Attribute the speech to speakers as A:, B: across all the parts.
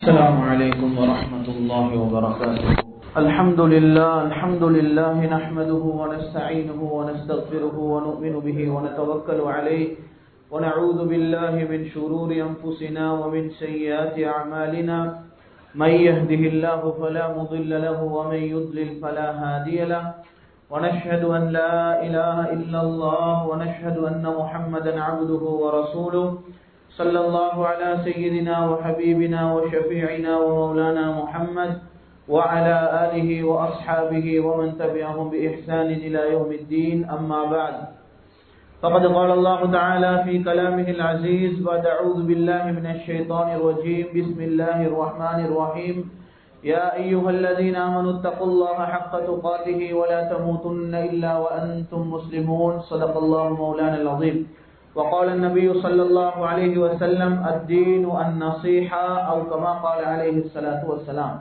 A: السلام عليكم ورحمة الله وبركاته الحمد لله الحمد لله نحمده ونستعينه ونستغفره ونؤمن به ونتوكل عليه ونعوذ بالله من شرور أنفسنا ومن سيئات أعمالنا من يهده الله فلا مضل له ومن يضلل فلا هادي له ونشهد أن لا إله إلا الله ونشهد أن محمدا عبده ورسوله صلى الله على سيدنا وحبيبنا وشفيعنا ومولانا محمد وعلى آله وأصحابه ومن تبعهم بإحسان إلى يوم الدين أما بعد فقد قال الله تعالى في كلامه العزيز بعد أعوذ بالله من الشيطان الرجيم بسم الله الرحمن الرحيم يا أيها الذين آمنوا اتقوا الله حق تقاته ولا تموتن إلا وأنتم مسلمون صدق الله مولانا العظيم وقال النبي صلى الله عليه وسلم الدين النصيحة أو كما قال عليه الصلاة والسلام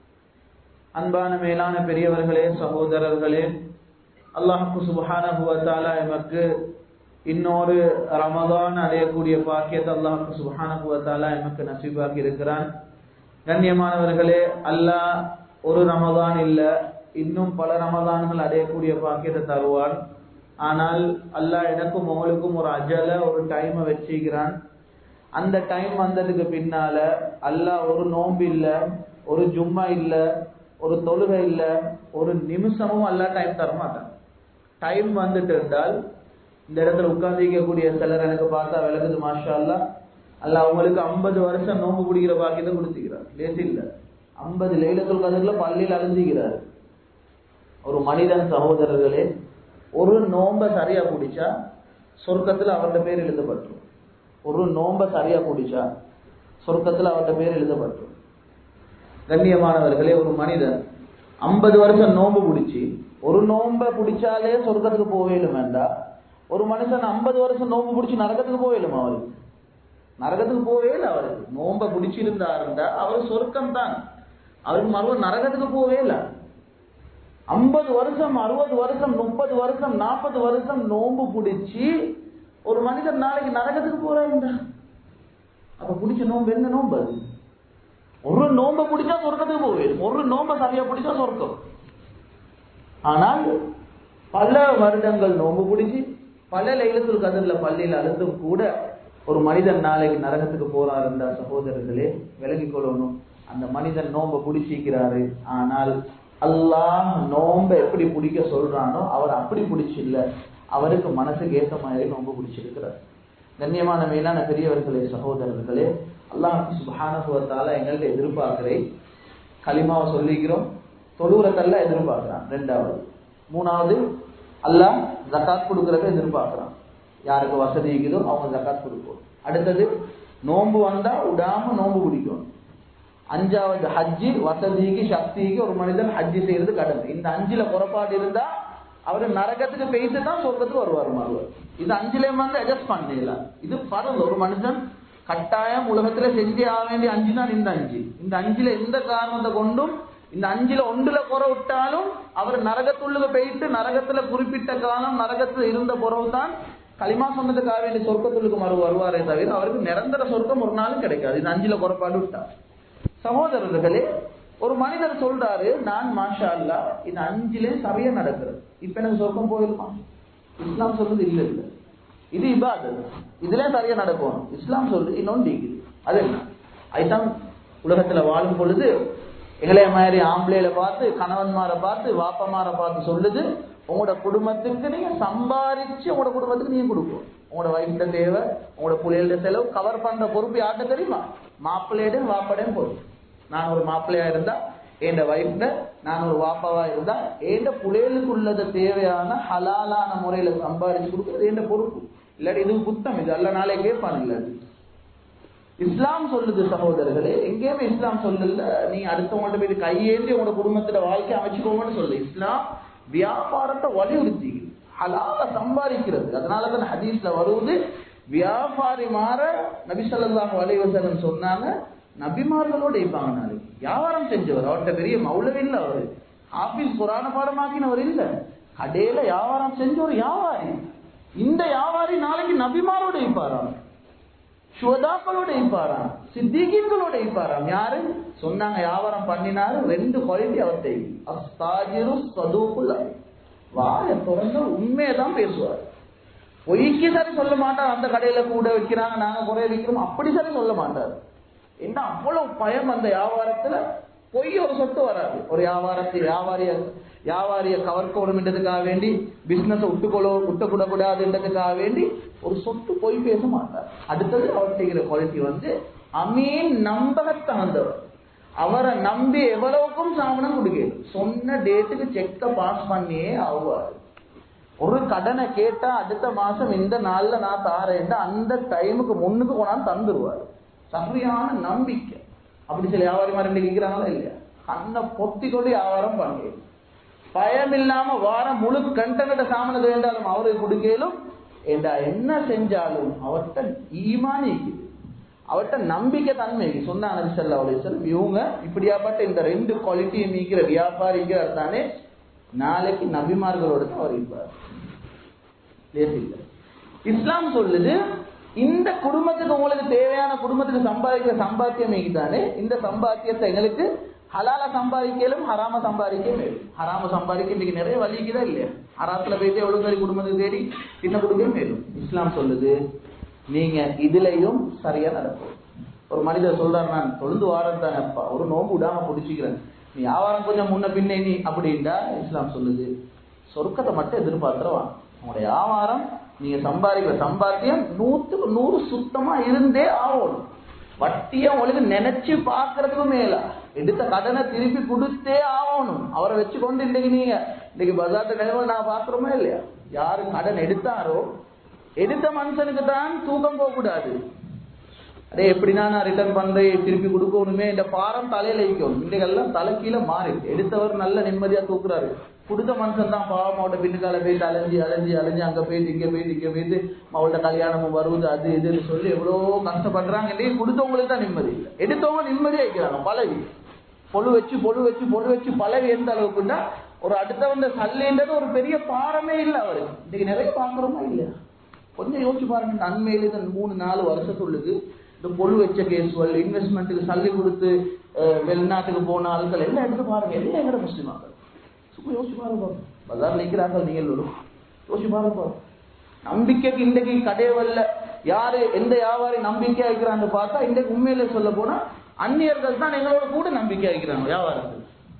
A: அன்பான மேலான பெரியவர்களே சகோதரர்களே அல்லாஹு சுபஹானஹுவத்தாலா எமக்கு இன்னொரு ரமதான் அடையக்கூடிய பாக்கியத்தை அல்லாஹு சுபஹானஹுவத்தாலா எமக்கு நசீபாக்கி இருக்கிறான் கண்ணியமானவர்களே அல்லாஹ் ஒரு ரமதான் இல்ல இன்னும் பல ரமதான்கள் அடையக்கூடிய பாக்கியத்தை தருவான் ஆனால் அல்லாஹ் எனக்கும் உங்களுக்கும் ஒரு அஜல ஒரு டைமை வச்சுக்கிறான் அந்த டைம் வந்ததுக்கு பின்னால அல்லாஹ் ஒரு நோம்பு இல்ல ஒரு ஜும்மா இல்ல ஒரு தொழுகை இல்ல ஒரு நிமிஷமும் அல்லா டைம் தர மாட்டான் டைம் வந்துட்டு இருந்தால் இந்த இடத்துல உட்கார்ந்திருக்கக்கூடிய சிலர் எனக்கு பார்த்தா விளக்குது மாஷா அல்லா அல்ல அவங்களுக்கு ஐம்பது வருஷம் நோம்பு பிடிக்கிற பாக்கியத்தை கொடுத்துக்கிறார் லேசி இல்ல ஐம்பது லைலத்துல் கதிரில பள்ளியில் அழிஞ்சுக்கிறார் ஒரு மனிதன் சகோதரர்களே ஒரு நோம்ப சரியா குடிச்சா சொர்க்கத்துல அவர்கிட்ட பேர் எழுதப்பட்டுரும் ஒரு நோம்ப சரியா குடிச்சா சொர்க்கத்துல அவர்கிட்ட பேர் எழுதப்பட்டுரும் கண்ணியமானவர்களே ஒரு மனிதன் ஐம்பது வருஷம் நோம்பு பிடிச்சி ஒரு நோம்ப பிடிச்சாலே சொர்க்கத்துக்கு போவேலும் வேண்டாம் ஒரு மனுஷன் ஐம்பது வருஷம் நோம்பு பிடிச்சி நரகத்துக்கு போவேலும் அவருக்கு நரகத்துக்கு போவே இல்லை அவருக்கு நோம்ப பிடிச்சிருந்தாருந்தா அவர் சொர்க்கம் தான் அவருக்கு மறுபடியும் நரகத்துக்கு போவே இல்லை ஐம்பது வருஷம் அறுபது வருஷம் முப்பது வருஷம் நாற்பது வருஷம் நோம்பு பிடிச்சி ஒரு மனிதன் நாளைக்கு நரகத்துக்கு போறாருண்டா அப்ப பிடிச்ச நோம்பு என்ன நோம்பு அது ஒரு நோம்ப பிடிச்சா சொர்க்கத்துக்கு போவேன் ஒரு நோம்ப சரியா பிடிச்சா சொர்க்கம் ஆனால் பல வருடங்கள் நோம்பு பிடிச்சி பல லைலத்துல் கதிரில பள்ளியில் அழுந்தும் கூட ஒரு மனிதன் நாளைக்கு நரகத்துக்கு போறாருண்டா சகோதரர்களே விலகி கொள்ளணும் அந்த மனிதன் நோம்ப பிடிச்சிக்கிறாரு ஆனால் அல்லாஹ் நோம்ப எப்படி பிடிக்க சொல்றானோ அவர் அப்படி பிடிச்சில்ல அவருக்கு மனசுக்கு ஏற்ற மாதிரி நோம்பு பிடிச்சிருக்கிறார் கண்ணியமான மேலான பெரியவர்களே சகோதரர்களே அல்லாஹ் சுபானுவத்தால எங்கள்கிட்ட எதிர்பார்க்கிறேன் களிமாவை சொல்லிக்கிறோம் தொழுவுறத்தல்ல எதிர்பார்க்கிறான் ரெண்டாவது மூணாவது அல்லாஹ் ஜக்காத் கொடுக்கறத எதிர்பார்க்கிறான் யாருக்கு வசதி இருக்குதோ அவங்க ஜக்காத் கொடுக்கும் அடுத்தது நோன்பு வந்தா விடாம நோன்பு பிடிக்கும் அஞ்சாவது ஹஜ்ஜி வசதிக்கு சக்திக்கு ஒரு மனிதன் ஹஜ்ஜி செய்யறது கடமை இந்த அஞ்சுல புறப்பாடு இருந்தா அவரு நரகத்துக்கு போயிட்டு தான் சொர்க்கத்துக்கு வருவார் மறுவர் இது அஞ்சுலயும் வந்து அட்ஜஸ்ட் பண்ணலாம் இது பரவல் ஒரு மனுஷன் கட்டாயம் உலகத்துல செஞ்சே ஆக வேண்டிய அஞ்சு தான் இந்த அஞ்சு இந்த அஞ்சுல எந்த காரணத்தை கொண்டும் இந்த அஞ்சுல ஒன்றுல குறை விட்டாலும் அவர் நரகத்துள்ளுக்கு போயிட்டு நரகத்துல குறிப்பிட்ட காலம் நரகத்துல இருந்த பிறகு தான் களிமா சொன்னதுக்காக வேண்டிய சொர்க்கத்துள்ளுக்கு மறு வருவாரே தவிர அவருக்கு நிரந்தர சொர்க்கம் ஒரு நாளும் கிடைக்காது இந்த அஞ்சுல குறைபாடு விட்டார் சகோதரர்களே ஒரு மனிதர் சொல்றாரு நான் மாஷா அல்லா இது அஞ்சிலே சரியா நடக்கிறது இப்ப எனக்கு சொர்க்கம் போயிருமா இஸ்லாம் சொல்றது இல்ல இல்ல இது இபாதத் இதுல சரியா நடக்கும் இஸ்லாம் சொல்றது இன்னொன்று டிகிரி அது என்ன அதுதான் உலகத்துல வாழும் பொழுது இளைய மாதிரி ஆம்பளையில பார்த்து கணவன்மாரை பார்த்து வாப்பமாரை பார்த்து சொல்லுது உங்களோட குடும்பத்துக்கு நீங்க சம்பாரிச்சு உங்களோட குடும்பத்துக்கு நீங்க கொடுக்கும் உங்களோட வயிற்ற தேவை உங்களோட புள்ளையோட செலவு கவர் பண்ற பொறுப்பு யார்கிட்ட தெரியுமா மாப்பிள்ளையிடம் வாப்படையும் பொறுப்பு நான் ஒரு மாப்பிள்ளையா இருந்தா என் வயிற்ற நான் ஒரு வாப்பாவா இருந்தா என் புலையலுக்கு உள்ளத தேவையான ஹலாலான முறையில சம்பாதிச்சு கொடுக்கறது என் பொறுப்பு இல்லாட்டி இது குத்தம் இது அல்ல நாளே கேட்பான் இல்ல இஸ்லாம் சொல்லுது சகோதரர்களே எங்கேயுமே இஸ்லாம் சொல்லல நீ அடுத்தவங்கள்ட்ட போய் கையேந்தி உங்களோட குடும்பத்துல வாழ்க்கை அமைச்சுக்கோங்கன்னு சொல்லுது இஸ்லாம் வியாபாரத்தை வலியுறுத்தி ஹலால சம்பாதிக்கிறது அதனாலதான் ஹதீஸ்ல வருவது வியாபாரி மாற நபிசல்லாஹு அலைவசலம் சொன்னாங்க நபிமார்களோட இருப்பாங்க நாளைக்கு வியாபாரம் செஞ்சவர் அவர்கிட்ட பெரிய மௌலவி இல்ல அவரு ஆபீஸ் புராண பாடமாக்கினவர் இல்ல கடையில வியாபாரம் செஞ்ச ஒரு வியாபாரி இந்த வியாபாரி நாளைக்கு நபிமாரோட இருப்பாராம் சுவதாக்களோட இருப்பாராம் சித்திகீன்களோட இருப்பாராம் யாரு சொன்னாங்க வியாபாரம் பண்ணினாரு ரெண்டு குவாலிட்டி அவர்கிட்ட அஸ்தாஜிரு சதூக்குள்ள வாய திறந்து உண்மையதான் பேசுவார் பொய்க்கு சரி சொல்ல மாட்டார் அந்த கடையில கூட வைக்கிறாங்க நாங்க குறைய வைக்கிறோம் அப்படி சரி சொல்ல மாட்டார் என்ன அவ்வளவு பயம் அந்த வியாபாரத்துல பொய் ஒரு சொட்டு வராது ஒரு வியாபாரத்தை வியாபாரிய வியாபாரிய கவர்க்கணுன்றதுக்காக வேண்டி பிசினஸ் விட்டுக்கொள்ள விட்டுக்கூடக்கூடாதுன்றதுக்காக வேண்டி ஒரு சொட்டு பொய் பேச மாட்டார் அடுத்தது அவர் செய்கிற குவாலிட்டி வந்து அமீன் நம்பகத்தகுந்தவர் அவரை நம்பி எவ்வளவுக்கும் சாமனம் கொடுக்கணும் சொன்ன டேட்டுக்கு செக்க பாஸ் பண்ணியே ஆவார் ஒரு கடனை கேட்டா அடுத்த மாசம் இந்த நாள்ல நான் தாரேன் அந்த டைமுக்கு முன்னுக்கு கொண்டாந்து தந்துருவார் சரியான நம்பிக்கை அப்படி சில வியாபாரிமார் ரெண்டு கேட்கிறாங்களா இல்லையா கண்ணை பொத்தி கொண்டு வியாபாரம் பண்ணுறேன் பயம் இல்லாம வாரம் முழு கண்டகட்ட சாமனது வேண்டாலும் அவருக்கு கொடுக்கலும் ஏண்டா என்ன செஞ்சாலும் அவர்கிட்ட ஈமானிக்குது அவர்கிட்ட நம்பிக்கை தன்மை சொன்னாங்க நபி ஸல்லல்லாஹு அலைஹி வஸல்லம் இவங்க இப்படியாப்பட்ட இந்த ரெண்டு குவாலிட்டியை மீக்கிற வியாபாரிகள் தானே நாளைக்கு நபிமார்களோட தான் அவர் இருப்பார் இல்லை இஸ்லாம் சொல்லுது இந்த குடும்பத்துக்கு உங்களுக்கு தேவையான குடும்பத்துக்கு சம்பாதிக்கிற சம்பாத்தியம் தானே இந்த சம்பாத்தியத்தை எங்களுக்கு ஹலால சம்பாதிக்கலும் ஹராம சம்பாதிக்க மேலும் ஹராம சம்பாதிக்க இன்னைக்கு நிறைய வலிக்குதா இல்லையா ஹராத்துல போயிட்டு எவ்வளவு சரி குடும்பத்துக்கு தேடி சின்ன கொடுக்க மேலும் இஸ்லாம் சொல்லுது நீங்க இதுலயும் சரியா நடக்கும் ஒரு மனிதர் சொல்றாரு நான் தொழுந்து வாரம் தானேப்பா ஒரு நோம்பு விடாம பிடிச்சிக்கிறேன் நீ வியாபாரம் கொஞ்சம் முன்ன பின்னே நீ அப்படின்டா இஸ்லாம் சொல்லுது சொர்க்கத்தை மட்டும் எதிர்பார்த்துறவா உங்களுடைய வியாபாரம் நீங்க சம்பாதிக்கிற சம்பாத்தியம் நூத்துக்கு நூறு சுத்தமா இருந்தே ஆகணும் வட்டியை உங்களுக்கு நினைச்சு பாக்குறதுக்கு மேல எடுத்த கடனை திருப்பி கொடுத்தே ஆகணும் அவரை வச்சு கொண்டு இன்னைக்கு நீங்க இன்னைக்கு பஜார்ட்ட நிலைமை நான் பாக்குறோமா இல்லையா யாரு கடன் எடுத்தாரோ எடுத்த மனுஷனுக்கு தான் தூக்கம் போக கூடாது அதே எப்படின்னா நான் ரிட்டர்ன் பண்றேன் திருப்பி கொடுக்கணுமே இந்த பாரம் தலையில வைக்கணும் இன்றைக்கெல்லாம் தலை கீழே மாறி எடுத்தவர் நல்ல நிம்மதியா தூக்குறாரு கொடுத்த மனுஷன் தான் பாவம் அவட்ட பின்னுக்கால போயிட்டு அலைஞ்சி அலைஞ்சி அலைஞ்சி அங்க போயிட்டு இங்க போயிட்டு இங்க போயிட்டு அவள்கிட்ட கல்யாணமும் வருவது அது இதுன்னு சொல்லி எவ்வளோ கஷ்டப்படுறாங்க இன்னைக்கு கொடுத்தவங்களுக்கு தான் நிம்மதி இல்லை எடுத்தவங்க நிம்மதியா வைக்கிறாங்க பழகி பொழு வச்சு பொழு வச்சு பொழு வச்சு பழகி எந்த அளவுக்குன்னா ஒரு அடுத்த வந்த சல்லின்றது ஒரு பெரிய பாரமே இல்லை அவருக்கு இன்னைக்கு நிறைய பாக்குறோமா இல்லையா கொஞ்சம் யோசிச்சு பாருங்க நன்மையில இந்த மூணு நாலு வருஷத்துள்ளுக்கு இந்த பொழு வச்ச கேஸ்கள் இன்வெஸ்ட்மெண்ட்டுக்கு சல்லி கொடுத்து அஹ், வெளிநாட்டுக்கு போன ஆட்கள் எல்லாம் எடுத்து பாருங்க எல்லாம் எங்கட முஸ்லிமாக்கள் சும்மா யோசிச்சு பாருங்க பஜார் நிற்கிறார்கள் நீங்கள் ஒரு யோசிச்சு பாருங்க நம்பிக்கைக்கு இன்றைக்கு கடைவல்ல யாரு எந்த வியாபாரி நம்பிக்கையா இருக்கிறான்னு பார்த்தா இன்றைக்கு உண்மையில சொல்ல போனா அந்நியர்கள் தான் எங்களோட கூட நம்பிக்கை வைக்கிறாங்க வியாபாரத்தில்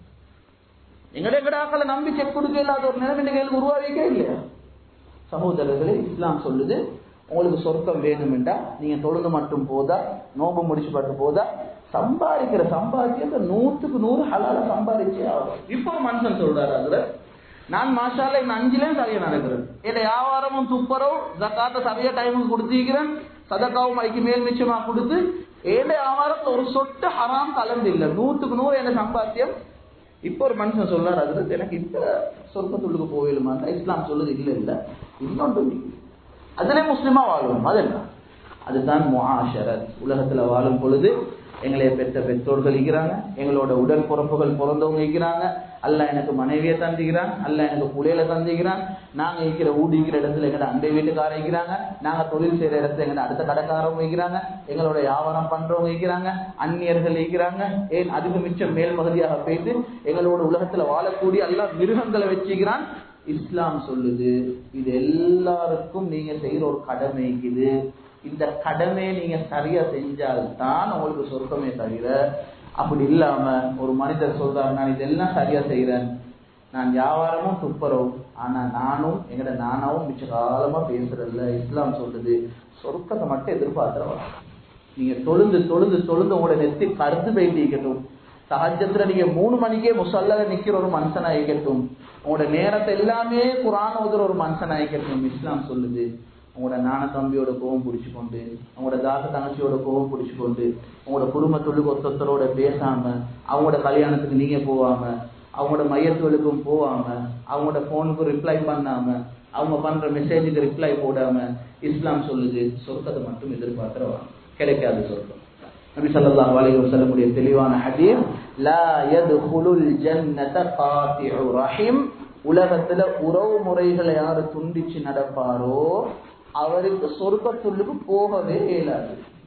A: எங்கட எங்கடாக்களை நம்பி செக் கொடுக்க இல்லாத ஒரு நிலைமை இன்னைக்கு உருவாவிக்கே இல்லையா சகோதரர்களே இஸ்லாம் சொல்லுது உங்களுக்கு சொர்க்கம் வேணுமெண்டா நீங்க தொழுந்து மட்டும் போதா நோம்பு முடிச்சு மட்டும் போதா சம்பாதிக்கிற சம்பாத்தியத்தை நூற்றுக்கு நூறு ஹலால சம்பாதிச்சே ஆகும் இப்போ ஒரு மனுஷன் சொல்றாரு அதுல நான் மாஷால இந்த அஞ்சுலயும் சரியா நடக்கிறேன் என் வியாபாரமும் துப்பரவும் ஜக்காத்த சரியா டைமுக்கு கொடுத்திருக்கிறேன் சதக்காவும் ஐக்கு மேல் மிச்சமா கொடுத்து ஏன் வியாபாரத்துல ஒரு சொட்டு ஹராம் கலந்து இல்லை நூற்றுக்கு நூறு என்ன சம்பாத்தியம் இப்போ ஒரு மனுஷன் சொல்றாரு அதுல எனக்கு இந்த சொர்க்கத்துள்ளுக்கு போயிடுமா இஸ்லாம் சொல்லுது இல்ல இல்ல இன்னொன்று இருக்கு. அதுல முஸ்லிமா வாழும் அது என்ன அதுதான் முஆஷரத் உலகத்துல வாழும் பொழுது எங்களை பெற்ற பெற்றோர்கள் இருக்கிறாங்க எங்களோட உடல் பிறப்புகள் பிறந்தவங்க இருக்கிறாங்க அல்ல எனக்கு மனைவியை தந்திக்கிறான் அல்ல எனக்கு புலையில தந்திக்கிறான் நாங்க இருக்கிற ஊடி இருக்கிற இடத்துல எங்கட அண்டை வீட்டுக்காரர் இருக்கிறாங்க நாங்க தொழில் செய்யற இடத்துல எங்கட அடுத்த கடைக்காரவங்க இருக்கிறாங்க எங்களோட வியாபாரம் பண்றவங்க இருக்கிறாங்க அந்நியர்கள் இருக்கிறாங்க ஏன் அதுக்கு மிச்சம் மேல் பகுதியாக போயிட்டு எங்களோட உலகத்துல வாழக்கூடிய எல்லா மிருகங்களை வச்சுக்கிறான் இஸ்லாம் சொல்லுது இது எல்லாருக்கும் நீங்க செய்யற ஒரு கடமை இருக்குது இந்த கடமையை நீங்க சரியா செஞ்சால்தான் உங்களுக்கு சொர்க்கமே தவிர அப்படி இல்லாம ஒரு மனிதர் சொல்றாரு நான் இதெல்லாம் சரியா செய்யறேன் நான் வியாபாரமும் துப்புறோம் ஆனா நானும் எங்கட நானாவும் மிச்ச காலமா பேசுறதில்ல இஸ்லாம் சொல்லுது சொர்க்கத்தை மட்டும் எதிர்பார்க்கிறவா நீங்க தொழுந்து தொழுந்து தொழுந்து உங்களோட நெத்தி கருத்து போயிட்டு இருக்கட்டும் சஹஜத்துல நீங்க மூணு மணிக்கே முசல்ல நிக்கிற ஒரு மனுஷனா இருக்கட்டும் உங்களோட நேரத்தை எல்லாமே குரான் ஓதுற ஒரு மனுஷனா இருக்கட்டும் இஸ்லாம் சொல்லுது உங்களோட நான தம்பியோட கோவம் பிடிச்சு கொண்டு உங்களோட தாத்த தங்கச்சியோட கோவம் பிடிச்சு கொண்டு உங்களோட குடும்பத்தொழுக்கு ஒத்தொத்தரோட பேசாம அவங்களோட கல்யாணத்துக்கு நீங்க போவாம அவங்களோட மையத்துகளுக்கும் போவாம அவங்களோட போனுக்கு ரிப்ளை பண்ணாம அவங்க பண்ற மெசேஜுக்கு ரிப்ளை போடாம இஸ்லாம் சொல்லுது சொர்க்கத்தை மட்டும் எதிர்பார்க்கிறவா கிடைக்காது சொர்க்கம் நபி ஸல்லல்லாஹு அலைஹி வஸல்லமுடைய தெளிவான ஹதீஸ் லா யத்குலுல் ஜன்னத காத்திஉ ரஹிம் உலகத்துல உறவு முறைகளை யாரு துண்டிச்சு நடப்பாரோ அவருக்கு சொர்க்கத்துள்ளுக்கு போகவே இயலாது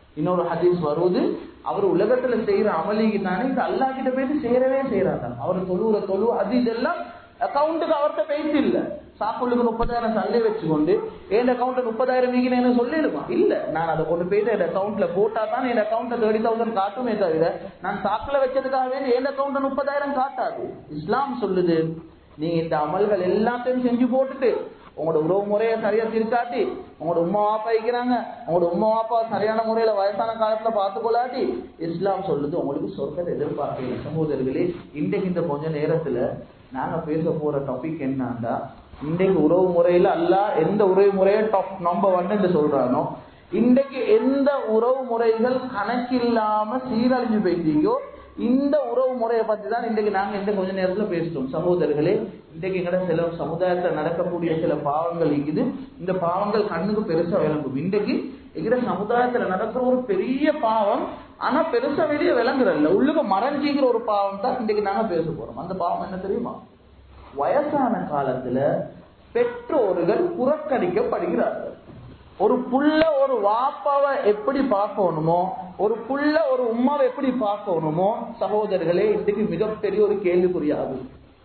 A: இன்னொரு ஹதீஸ் வருவது அவர் உலகத்துல செய்யற அமளிக்கு தானே இது அல்லா கிட்ட போயிட்டு செய்யறவே செய்யறாங்க அவர் தொழுவுற தொழு அது இதெல்லாம் அக்கௌண்ட்டுக்கு அவர்கிட்ட பேசி இல்ல சாக்குள்ளுக்கு முப்பதாயிரம் சல்லை வச்சுக்கொண்டு என் அக்கௌண்ட் முப்பதாயிரம் நீங்க சொல்லிடுமா இல்ல நான் அதை கொண்டு போயிட்டு என் அக்கௌண்ட்ல போட்டா தான் என் அக்கௌண்ட்ல தேர்ட்டி தௌசண்ட் காட்டுமே தவிர நான் சாக்குல வச்சதுக்காக வேண்டி என் அக்கௌண்ட் முப்பதாயிரம் காட்டாது இஸ்லாம் சொல்லுது நீங்க இந்த அமல்கள் எல்லாத்தையும் செஞ்சு போட்டுட்டு உங்களோட உறவு முறையை சரியா திருக்காட்டி உங்களோட உமா வாப்பா இருக்கிறாங்க உங்களோட உமா வாப்பா சரியான முறையில வயசான காலத்துல பார்த்து கொள்ளாட்டி இஸ்லாம் சொல்லுது உங்களுக்கு சொர்க்கத்தை எதிர்பார்க்கல சகோதரர்களே இன்றைக்கு இந்த கொஞ்ச நேரத்துல நாங்க பேச போற டாபிக் என்னன்னா இன்றைக்கு உறவு முறையில அல்ல எந்த உறவு முறையை டாப் நம்பர் ஒன்னு சொல்றானோ இன்றைக்கு எந்த உறவு முறைகள் கணக்கில்லாம சீரழிஞ்சு போயிட்டீங்கோ இந்த உறவு முறையை பத்தி தான் இன்றைக்கு நாங்க இந்த கொஞ்ச நேரத்துல பேசிட்டோம் சகோதரர்களே இன்றைக்கு எங்கட சில சமுதாயத்துல நடக்கக்கூடிய சில பாவங்கள் இருக்குது இந்த பாவங்கள் கண்ணுக்கு பெருசா விளங்கும் இன்றைக்கு எங்கட சமுதாயத்துல நடக்கிற ஒரு பெரிய பாவம் ஆனா பெருசா வெளியே விளங்குறல்ல உள்ளுக்கு மறைஞ்சிக்கிற ஒரு பாவம் தான் இன்றைக்கு நாங்க பேச போறோம் அந்த பாவம் என்ன தெரியுமா வயசான காலத்துல பெற்றோர்கள் புறக்கணிக்கப்படுகிறார்கள் ஒரு புள்ள ஒரு வாப்பாவை எப்படி பார்க்கணுமோ ஒரு புள்ள ஒரு உமாவை எப்படி பார்க்கணுமோ சகோதரர்களே இன்றைக்கு மிகப்பெரிய ஒரு கேள்விக்குறியாகும்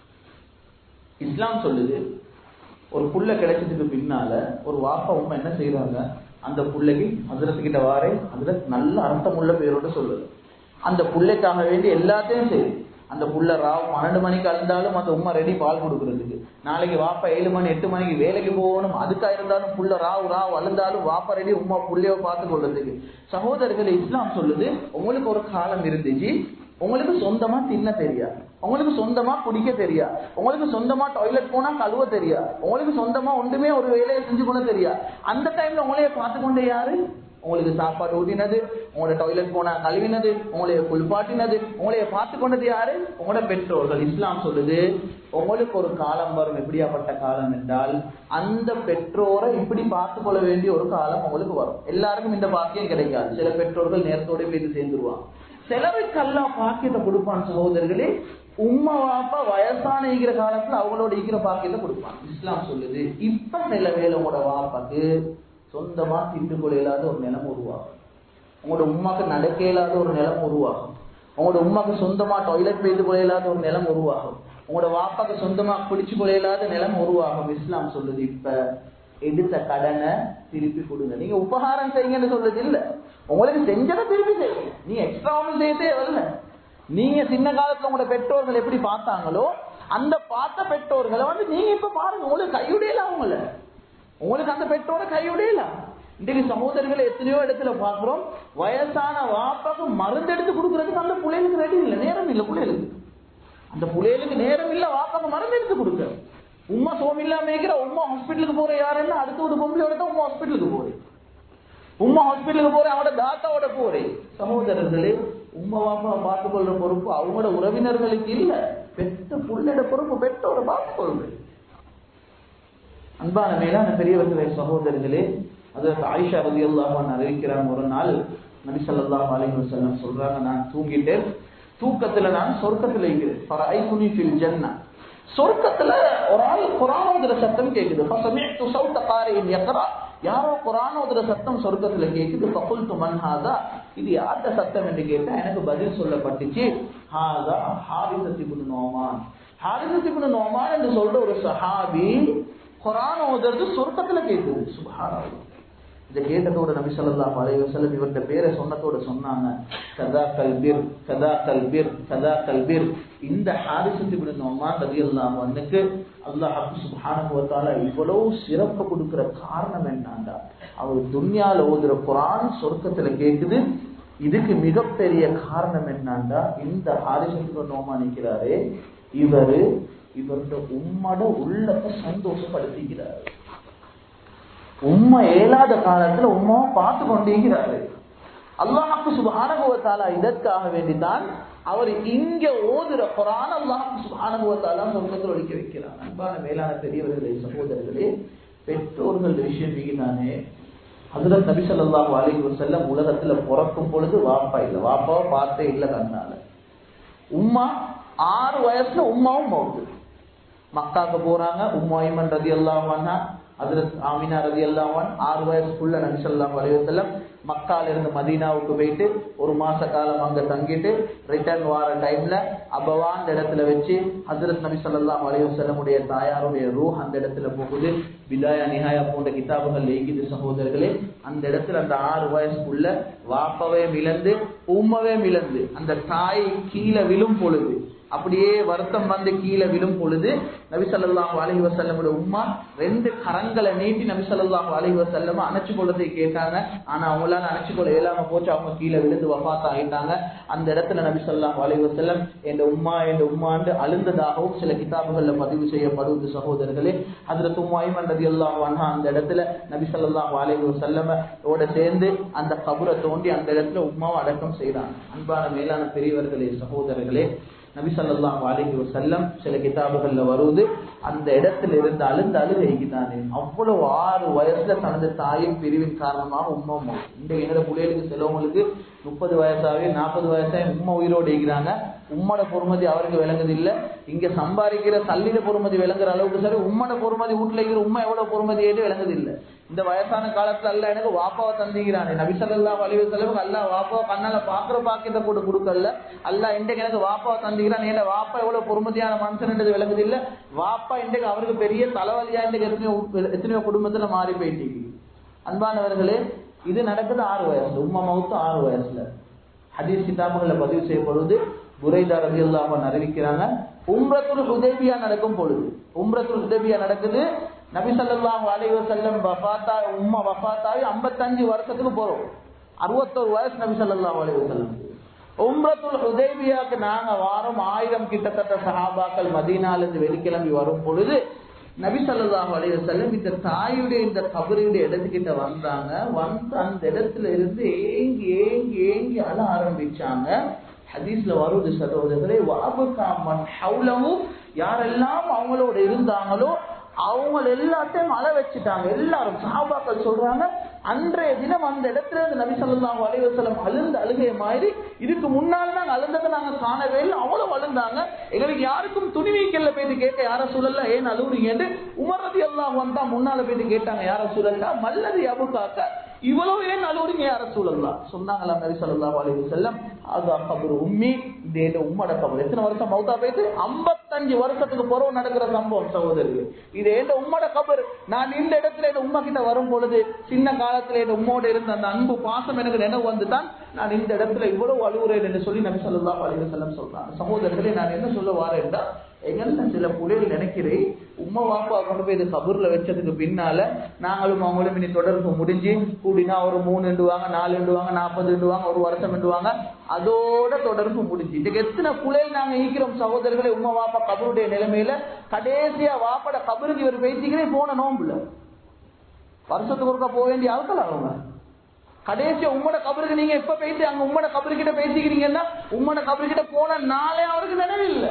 A: இஸ்லாம் சொல்லுது ஒரு புள்ள கிடைச்சதுக்கு பின்னால ஒரு வாப்பா உண்மை என்ன செய்யறாங்க அந்த புள்ளைக்கு அதிரத்துக்கிட்ட வாரே அதுல நல்ல அர்த்தமுள்ள பேரோட சொல்லுது அந்த புள்ளைக்காக வேண்டி எல்லாத்தையும் செய்யுது அந்த புள்ள ராவ் பன்னெண்டு மணிக்கு அழுந்தாலும் அந்த உமா ரெடி பால் கொடுக்கறதுக்கு நாளைக்கு வாப்பா ஏழு மணி எட்டு மணிக்கு வேலைக்கு போகணும் அதுக்கா இருந்தாலும் புள்ள ராவ் ராவ் அழுந்தாலும் வாப்பா ரெடி உமா புள்ளையோ பார்த்து கொள்றதுக்கு சகோதரர்கள் இஸ்லாம் சொல்லுது உங்களுக்கு ஒரு காலம் இருந்துச்சு உங்களுக்கு சொந்தமா தின்ன தெரியா உங்களுக்கு சொந்தமா குடிக்க தெரியா உங்களுக்கு சொந்தமா டாய்லெட் போனா கழுவ தெரியா உங்களுக்கு சொந்தமா ஒன்றுமே ஒரு வேலையை செஞ்சு கொள்ள தெரியா அந்த டைம்ல உங்களைய பார்த்து கொண்டே யாரு உங்களுக்கு சாப்பாடு ஊட்டினது உங்களோட டாய்லெட் போனா கழுவினது உங்களைய குளிப்பாட்டினது உங்களைய பார்த்து கொண்டது யாரு உங்களோட பெற்றோர்கள் இஸ்லாம் சொல்லுது உங்களுக்கு ஒரு காலம் வரும் எப்படியாப்பட்ட காலம் என்றால் அந்த பெற்றோரை இப்படி பார்த்து கொள்ள வேண்டிய ஒரு காலம் உங்களுக்கு வரும் எல்லாருக்கும் இந்த பாக்கியம் கிடைக்காது சில பெற்றோர்கள் நேரத்தோட போய் சேர்ந்துருவாங்க சிலருக்கு எல்லாம் பாக்கியத்தை கொடுப்பான் சகோதரர்களே உம்மா வாப்பா வயசான ஈகிற காலத்துல அவங்களோட ஈகிற பாக்கியத்தை கொடுப்பான் இஸ்லாம் சொல்லுது இப்ப சில வேலை உங்களோட வாப்பாக்கு சொந்தமா திண்டு கொள்ளையில்லாத ஒரு நிலம் உருவாகும் உங்களோட உமாக்கு நடக்க இயலாத ஒரு நிலம் உருவாகும் உங்களோட உமாக்கு சொந்தமா டாய்லெட் பெய்து கொள்ளையில்லாத ஒரு நிலம் உருவாகும் உங்களோட வாப்பாக்கு சொந்தமா குளிச்சு கொள்ளையில்லாத நிலம் உருவாகும் இஸ்லாம் சொல்லுது இப்ப எடுத்த கடனை திருப்பி கொடுங்க நீங்க உபகாரம் செய்யுங்கன்னு சொல்றது இல்ல உங்களுக்கு செஞ்சதை திருப்பி செய்யுங்க நீ எக்ஸ்ட்ரா ஒன்றும் செய்ய தேவையில்ல நீங்க சின்ன காலத்துல உங்களோட பெற்றோர்கள் எப்படி பார்த்தாங்களோ அந்த பார்த்த பெற்றோர்களை வந்து நீங்க இப்ப பாருங்க உங்களுக்கு கையுடையல அவங்கள உங்களுக்கு அந்த பெற்றோரை கையுடையல இன்றைக்கு சகோதரர்களை எத்தனையோ இடத்துல பாக்குறோம் வயசான வாப்பாக்கு மருந்து எடுத்து கொடுக்கறதுக்கு அந்த பிள்ளைகளுக்கு ரெடி இல்லை நேரம் இல்லை பிள்ளைகளுக்கு அந்த பிள்ளைகளுக்கு நேரம் இல்லை வாப்பாக்கு மருந்து எடுத்து கொடுக்க உமா சோம் இல்லாம இருக்கிற உமா ஹாஸ்பிட்டலுக்கு போற யாருன்னா அடுத்த ஒரு பொம்பளையோட தான் உமா ஹாஸ்பிட்டலுக்கு போறேன் உமா ஹாஸ்பிட்டலுக்கு போறேன் அவனோட தாத்தாவோட போறேன் சகோதரர்களே உமா வாப்பா பார்த்து கொள்ற பொறுப்பு அவங்களோட உறவினர்களுக்கு இல்ல பெத்த புள்ளோட பொறுப்பு பெற்றோட பார்த்து கொள்றேன் அன்பான மேலான பெரியவர்களே சகோதரர்களே அதற்கு ஆயிஷா ரதி அல்லாஹான் அறிவிக்கிறாங்க ஒரு நாள் நபி ஸல்லல்லாஹு அலைஹி வஸல்லம் சொல்றாங்க நான் தூங்கிட்டேன் தூக்கத்துல நான் சொர்க்கத்துல இருக்கிறேன் ஃபரைகுனி ஃபில் ஜன்னah சொர்க்கத்துல ஒரு ஆள் குரான் ஓதுற சத்தம் கேக்குது ஃபசமிஅத்து சௌத காரியின் யக்ரா யாரோ குரான் ஓதுற சத்தம் சொர்க்கத்துல கேக்குது ஃபகுல்து மன் ஹாதா இது யார்ட சத்தம் என்று கேட்டா எனக்கு பதில் சொல்லப்பட்டுச்சு ஹாதா ஹாரிசத் இப்னு நோமான் ஹாரிசத் இப்னு நோமான் என்று சொல்ற ஒரு சஹாபி குரான் ஓதுறது சொர்க்கத்துல கேக்குது சுப்ஹானல்லாஹ் இதை கேட்டதோட நபி ஸல்லல்லாஹு அலைஹி வஸல்லம் இவர்கிட்ட பேரை சொன்னதோட சொன்னாங்க கதா கல்பிர் கதா கல்பிர் கதா கல்பிர் இந்த ஹாரிசத் இப்னு நுமான் ரலியல்லாஹு அன்ஹுக்கு அல்லாஹ் சுப்ஹானஹு வ தஆலா இவ்வளவு சிறப்பு கொடுக்கிற காரணம் என்னன்னா அவர் துன்யால ஓதுற குர்ஆன் சொர்க்கத்துல கேக்குது இதுக்கு மிகப்பெரிய காரணம் என்னன்னா இந்த ஹாரிசத் இப்னு நுமான் நிக்கிறாரே இவரு இவருடைய உம்மட உள்ளத்தை சந்தோஷப்படுத்திக்கிறார் உண்மை ஏலாத காலத்துல உமாவை பார்த்து கொண்டிருக்கிறாரு அல்லாஹாக்கு சுபானுபவத்தாலா இதற்காக வேண்டிதான் அவர் இங்க ஓதுற குரான் அல்லாஹாக்கு சுபானுபவத்தாலா சொர்க்கத்தில் ஒழிக்க வைக்கிறார் அன்பான மேலான பெரியவர்களே சகோதரர்களே பெற்றோர்கள் விஷயம் நீங்கதானே அதுல நபி ஸல்லல்லாஹு அலைஹி வஸல்லம் உலகத்துல பிறக்கும் பொழுது வாப்பா இல்ல வாப்பாவை பார்த்தே இல்ல கண்ணால உம்மா ஆறு வயசுல உம்மாவும் மவுத்து மக்காக்கு போறாங்க உம்மா ஐமன் ரதி அல்லாஹ் அதுல ஆமினா ரதி அல்லாவான் ஆறு வயசுக்குள்ள நபி ஸல்லல்லாஹு அலைஹி வஸல்லம் மக்கால இருந்து மதீனாவுக்கு போயிட்டு ஒரு மாச காலம் அங்க தங்கிட்டு ரிட்டர்ன் வார டைம்ல அபவான் இடத்துல வச்சு ஹசரத் நபி ஸல்லல்லாஹு அலைஹி வஸல்லமுடைய தாயாருடைய ரூஹ் அந்த இடத்துல போகுது விதாயா நிஹாயா போன்ற கிதாபுகள் ஏகிது சகோதரர்களே அந்த இடத்துல அந்த ஆறு வயசுக்குள்ள வாப்பவே மிளந்து உம்மவே மிளந்து அந்த தாய் கீழே விழும் பொழுது அப்படியே வருத்தம் வந்து கீழே விழும் பொழுது நபி ஸல்லல்லாஹு அலைஹி வஸல்லமுடைய உம்மா ரெண்டு கரங்களை நீட்டி நபி ஸல்லல்லாஹு அலைஹி வஸல்லம் அணைச்சு கொள்ளதை கேட்டாங்க ஆனா அவங்களால அணைச்சு கொள்ள இயலாம போச்சு அவங்க கீழே விழுந்து வஃபாத் ஆயிட்டாங்க அந்த இடத்துல நபி ஸல்லல்லாஹு அலைஹி வஸல்லம் என் உம்மா என் உம்மாண்டு அழுந்ததாகவும் சில கிதாபுகள்ல பதிவு செய்யப்படுவது சகோதரர்களே ஹஜ்ரத் உம்மாயிமன் ரலியல்லாஹு அன்ஹா அந்த இடத்துல நபி ஸல்லல்லாஹு அலைஹி வஸல்லம் ஓட சேர்ந்து அந்த கபரை தோண்டி அந்த இடத்துல உம்மாவை அடக்கம் செய்றாங்க அன்பான மேலான பெரியவர்களே சகோதரர்களே நபி ஸல்லல்லாஹு அலைஹி வஸல்லம் சில கிதாபுகள்ல வருது அந்த இடத்துல இருந்து அழுந்து அழுகைக்குதானே அவ்வளவு ஆறு வயசுல தனது தாயின் பிரிவின் காரணமாக உம்மா உம்மா இந்த என்னோட பிள்ளைகளுக்கு சிலவங்களுக்கு முப்பது வயசாவே நாற்பது வயசாவே உம்மா உயிரோடு இருக்கிறாங்க உம்மோட பொறுமதி அவருக்கு விளங்குது இல்ல இங்க சம்பாதிக்கிற சல்லிட பொறுமதி விளங்குற அளவுக்கு சரி உம்மோட பொறுமதி வீட்டுல இருக்கிற உண்மை எவ்வளவு பொறுமதி ஏது விளங்குது இல்ல இந்த வயசான காலத்துல அல்ல எனக்கு வாப்பாவை தந்திக்கிறானே நபிசல்லா வலிவு செலவுக்கு அல்ல வாப்பாவை கண்ணால பாக்குற பாக்கியத்தை கூட கொடுக்கல அல்ல இன்றைக்கு எனக்கு வாப்பாவை தந்திக்கிறான் ஏன்னா வாப்பா எவ்வளவு பொறுமதியான மனுஷன்ன்றது விளங்குது இல்ல வாப்பா இன்றைக்கு அவருக்கு பெரிய தலைவலியா இன்றைக்கு எத்தனையோ எத்தனையோ குடும்பத்துல மாறி போயிட்டு அன்பானவர்களே இது நடக்குது ஆறு வயசுல உம்மா மவுத்து ஆறு வயசுல ஹதீஸ் கிதாபுகளை பதிவு செய்யப்படுவது புரைதா ரவி அல்லாமன் அறிவிக்கிறாங்க உம்ரத்துல் ஹுதேபியா நடக்கும் பொழுது உம்ரத்துல் ஹுதேபியா நடக்குது நபி ஸல்லல்லாஹு அலைஹி வஸல்லம் வஃபாத்தா உம்மா வஃபாத்தாகி 55 வருஷத்துக்கு போறோம் அறுபத்தோரு வயசு நபி ஸல்லல்லாஹு அலைஹி வஸல்லம் உம்ரத்துல் ஹுதைபியாக்கு நாங்க வாரம் ஆயிரம் கிட்டத்தட்ட சஹாபாக்கள் மதீனால இருந்து வெளிக்கிளம்பி வரும் பொழுது நபி ஸல்லல்லாஹு அலைஹி வஸல்லம் இந்த தாயுடைய இந்த கபருடைய இடத்துக்கிட்ட வந்தாங்க வந்து அந்த இடத்துல இருந்து ஏங்கி ஏங்கி ஏங்கி அழ ஆரம்பிச்சாங்க ஹதீஸ்ல வருது சகோதரர்களே வாபுகா மன் ஹவுலஹு யாரெல்லாம் அவங்களோட இருந்தாங்களோ அவங்க எல்லாத்தையும் அழ வச்சுட்டாங்க எல்லாரும் சஹாபாக்கள் சொல்றாங்க அன்றைய தினம் அந்த இடத்துல இருந்து நபி ஸல்லல்லாஹு அலைஹி வஸல்லம் அழுந்த அழுகைய மாதிரி இதுக்கு முன்னால் நாங்க அழுந்ததை நாங்க காணவே இல்லை அவ்வளவு அழுந்தாங்க எங்களுக்கு யாருக்கும் துணி வைக்கல போயிட்டு கேட்க யார சூழல்ல ஏன் அழுவுறீங்கன்னு உமர் ரதி அல்லாஹ் வந்தா முன்னால போயிட்டு கேட்டாங்க யார சூழல்ல மல்லது அபுகாக்க இவ்வளவு ஏன் அழுவுறீங்க யார சூழல்லாம் சொன்னாங்களா நபி ஸல்லல்லாஹு அலைஹி வஸல்லம் அது கபரு உம்மி இது என்ன உம்மோட கபர் எத்தனை வருஷம் மௌத்தா போயிட்டு 55 வருஷத்துக்கு பிறகு நடக்கிற சம்பவம் சகோதரர்கள் இது எந்த உம்மோட கபர் நான் இந்த இடத்துல என் உம்மா கிட்ட வரும் பொழுது சின்ன காலத்துல என் உம்மோட இருந்த அந்த அன்பு பாசம் எனக்கு நினைவு வந்துதான் நான் இந்த இடத்துல இவ்வளவு அழுகுறேன் என்று சொல்லி நபி ஸல்லல்லாஹு அலைஹி வஸல்லம் சொல்றாங்க சகோதரர்களே நான் என்ன சொல்ல வாரேன்டா எங்கள்ல சில புள்ளைகள் நினைக்கிறேன் உம்மா வாப்பா கொண்டு போய் இது கபூர்ல வச்சதுக்கு பின்னால நாங்களும் அவங்களும் இனி தொடர்பு முடிஞ்சு கூடினா ஒரு மூணு எண்டுவாங்க நாலு எண்டுவாங்க நாற்பது எண்டுவாங்க ஒரு வருஷம் எண்டுவாங்க அதோட தொடர்பு முடிஞ்சு இதுக்கு எத்தனை புள்ளைகள் நாங்க ஈக்கிறோம் சகோதரர்களை உம்மா வாப்பா கபருடைய நிலைமையில கடைசியா வாப்பட கபருக்கு இவர் பேசிக்கிறேன் போன நோம்புல வருஷத்துக்கு ஒருக்கா போக வேண்டிய ஆட்கள் அவங்க கடைசியா உம்மோட கபருக்கு நீங்க எப்ப பேசி அங்க உம்மோட கபருக்கிட்ட பேசிக்கிறீங்கன்னா உம்மோட கபருக்கிட்ட போன நாளே அவருக்கு நினைவு இல்லை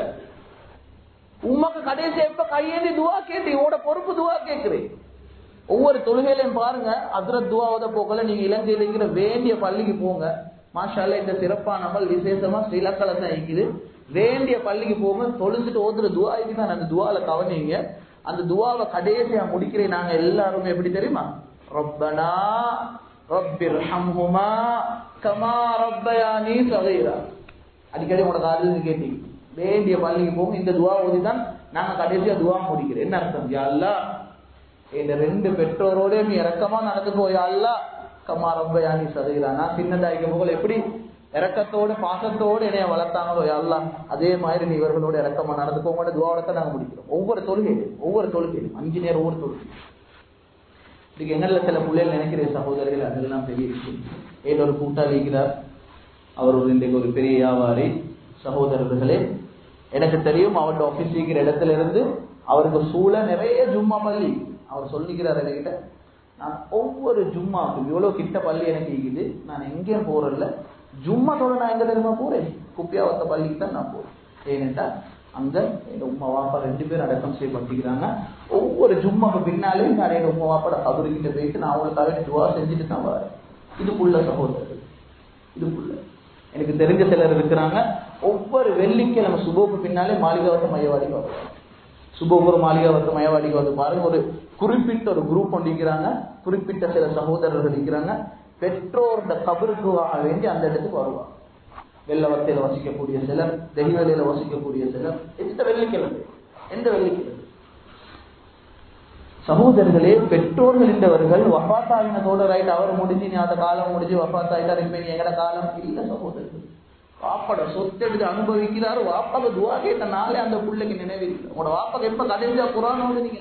A: உமக்கு கடைசி எப்ப கையேந்தி துவா கேட்டு இவோட பொறுப்பு துவா கேட்கிறேன் ஒவ்வொரு தொழுகையிலையும் பாருங்க அசரத் துவாவத போக்கல நீங்க இலங்கையில இருக்கிற வேண்டிய பள்ளிக்கு போங்க மாஷால இந்த சிறப்பான அமல் விசேஷமா ஸ்ரீலங்கால தான் இருக்குது வேண்டிய பள்ளிக்கு போங்க தொழுந்துட்டு ஓதுற துவா இதுதான் அந்த துவால கவனிங்க அந்த துவாவை கடைசியா முடிக்கிறேன் நாங்க எல்லாருமே எப்படி தெரியுமா ரப்பனா ரப்பிர் ஹம்ஹுமா கமா ரப்பயானி சகீரா அடிக்கடி உங்களோட காதல் கேட்டீங்க வேண்டிய பள்ளிக்கு போகும் இந்த துவா ஓதி தான் நாங்க கடைசியா துவா முடிக்கிறோம் என்ன அர்த்தம் யா அல்லா இந்த ரெண்டு பெற்றோரோட நீ இறக்கமா நடந்துக்கோ யா அல்லா கமா ரொம்ப யானி சதையிலா நான் சின்னதாய்க்க போகல எப்படி இறக்கத்தோடு பாசத்தோடு என்னைய வளர்த்தாங்களோ யா அல்லா அதே மாதிரி நீ இவர்களோட இறக்கமா நடந்துக்கோங்க துவாவோட தான் நாங்க முடிக்கிறோம் ஒவ்வொரு தொழுகையிலும் ஒவ்வொரு தொழுகையிலும் அஞ்சு நேரம் ஒவ்வொரு தொழுகை இதுக்கு எங்கள்ல சில பிள்ளைகள் நினைக்கிற சகோதரர்கள் அதெல்லாம் பெரிய விஷயம் ஏதோ ஒரு கூட்டாளி இருக்கிறார் அவர் ஒரு இன்றைக்கு ஒரு பெரிய வியாபாரி சகோதரர்களே எனக்கு தெரியும் அவருடைய ஆபீஸ் இருக்கிற இடத்துல இருந்து அவருக்கு சூழ நிறைய ஜும்மா பள்ளி அவர் சொல்லிக்கிறார் என்கிட்ட நான் ஒவ்வொரு ஜும்மாவுக்கும் இவ்வளவு கிட்ட பள்ளி எனக்கு இருக்குது நான் எங்கேயும் போறதில்ல ஜும்மா தொட நான் எங்க தெரியுமா போறேன் குப்பியாவத்த பள்ளிக்கு தான் நான் போறேன் ஏனென்றா அங்க எங்க உமா வாப்பா ரெண்டு பேரும் அடக்கம் செய்யப்பட்டிருக்கிறாங்க ஒவ்வொரு ஜும்மாக்கு பின்னாலே நான் எங்க உமா வாப்பாட கபருக்கிட்ட போயிட்டு நான் அவங்களுக்காக துவா செஞ்சுட்டு தான் வரேன் இதுக்குள்ள சகோதரர்கள் இதுக்குள்ள எனக்கு தெரிஞ்ச சிலர் இருக்கிறாங்க ஒவ்வொரு வெள்ளிக்கிழமை சுபோக்கு பின்னாலே மாளிகாவத்த மையவாடிக்கு வருவாங்க சுபோக்கு ஒரு மாளிகாவத்த மையவாடிக்கு வந்து பாருங்க ஒரு குறிப்பிட்ட ஒரு குரூப் ஒன்று இருக்கிறாங்க குறிப்பிட்ட சில சகோதரர்கள் இருக்கிறாங்க பெற்றோர்ட கபருக்கு வேண்டி அந்த இடத்துக்கு வருவாங்க வெள்ளவத்தையில வசிக்கக்கூடிய சிலர் தெய்வலையில வசிக்கக்கூடிய சிலர் எந்த வெள்ளிக்கிழமை எந்த வெள்ளிக்கிழமை சகோதரர்களே பெற்றோர்கள் என்றவர்கள் வஃபாத்தாயினத்தோட ரைட் அவர் முடிஞ்சு நீ அந்த காலம் முடிஞ்சு வஃபாத்தாயிட்டார் இப்ப நீ எங்கட காலம் இல்ல சகோதரர்கள் வாப்பட சொத்து எடுத்து அனுபவிக்கிறாரு வாப்பாக்கு துவா கேட்ட நாளே அந்த பிள்ளைக்கு நினைவில்லை உங்களோட வாப்பாக்கு எப்ப கதைஞ்சா குரான் ஓடுனீங்க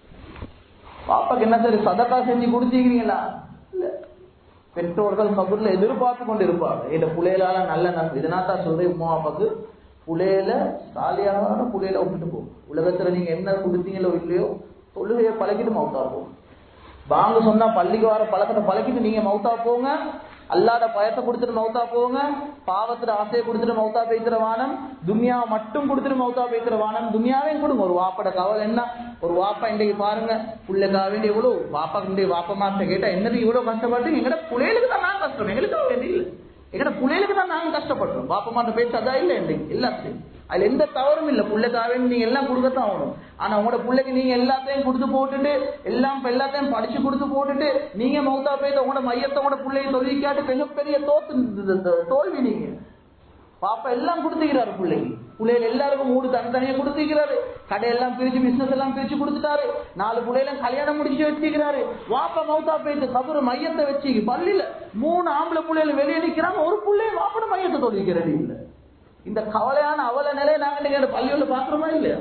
A: பாப்பாக்கு என்ன சரி சதக்கா செஞ்சு கொடுத்தீங்களா இல்ல பெற்றோர்கள் கபூர்ல எதிர்பார்த்து கொண்டு இருப்பாங்க இந்த புலையிலால நல்ல நன்மை இதனால தான் சொல்றேன் உமா அப்பாக்கு புலையில சாலியான புலையில விட்டுட்டு போகும் உலகத்துல நீங்க என்ன கொடுத்தீங்களோ இல்லையோ தொழுகையை பழக்கிட்டு மவுத்தா போகும் பாங்க சொன்னா பள்ளிக்கு வர பழக்கத்தை பழக்கிட்டு நீங்க மவுத்தா போங்க அல்லாத பயத்தை கொடுத்துட்டு மவுத்தா போங்க பாவத்துல ஆசையை கொடுத்துட்டு மவுத்தா பேசுற வானம் துனியாவை மட்டும் கொடுத்துட்டு மவுத்தா பேசுற வானம் துனியாவையும் கொடுங்க ஒரு வாப்பட கவலை என்ன ஒரு வாப்பா இன்றைக்கு பாருங்க புள்ளைக்காக வேண்டி எவ்வளவு வாப்பா இன்றைய வாப்பா மாத்த கேட்டா என்னது இவ்வளவு கஷ்டப்பட்டு எங்கட புள்ளைகளுக்கு தான் நான் கஷ்டம் எங்களுக்கு வேண்டி இல்லை எங்கட புள்ளைகளுக்கு தான் நாங்க கஷ்டப்படுறோம் பாப்பா மாட்ட பேச்சு அதான் இல்லை இன்றைக்கு எல்லாத்தையும் அதுல எந்த தவறும் இல்லை புள்ளைக்காக வேண்டி நீங்க எல்லாம் கொடுக்கத்தான் ஆகணும் ஆனா உங்களோட பிள்ளைக்கு நீங்க எல்லாத்தையும் கொடுத்து போட்டுட்டு எல்லாம் இப்ப எல்லாத்தையும் படிச்சு கொடுத்து போட்டுட்டு நீங்க மௌத்தா போய் உங்களோட மையத்தை உங்களோட பிள்ளைய தொழிற்காட்டு மிகப்பெரிய தோத்து தோல்வி நீங்க பாப்பா எல்லாம் கொடுத்துக்கிறாரு பிள்ளைக்கு பிள்ளைகள் எல்லாருக்கும் மூடு தனித்தனியா கொடுத்துக்கிறாரு கடையெல்லாம் பிரிச்சு பிசினஸ் எல்லாம் பிரிச்சு கொடுத்துட்டாரு நாலு பிள்ளைகளும் கல்யாணம் முடிச்சு வச்சுக்கிறாரு வாப்பா மௌத்தா போயிட்டு கபரு மையத்தை வச்சு பள்ளியில மூணு ஆம்பளை பிள்ளைகள் வெளியே நிக்கிறாங்க ஒரு பிள்ளைய வாப்பட மையத்தை தொழிக்கிறது இல்லை இந்த கவலையான அவல நிலையை நாங்க நீங்க பள்ளியோட பாக்குறோமா இல்லையா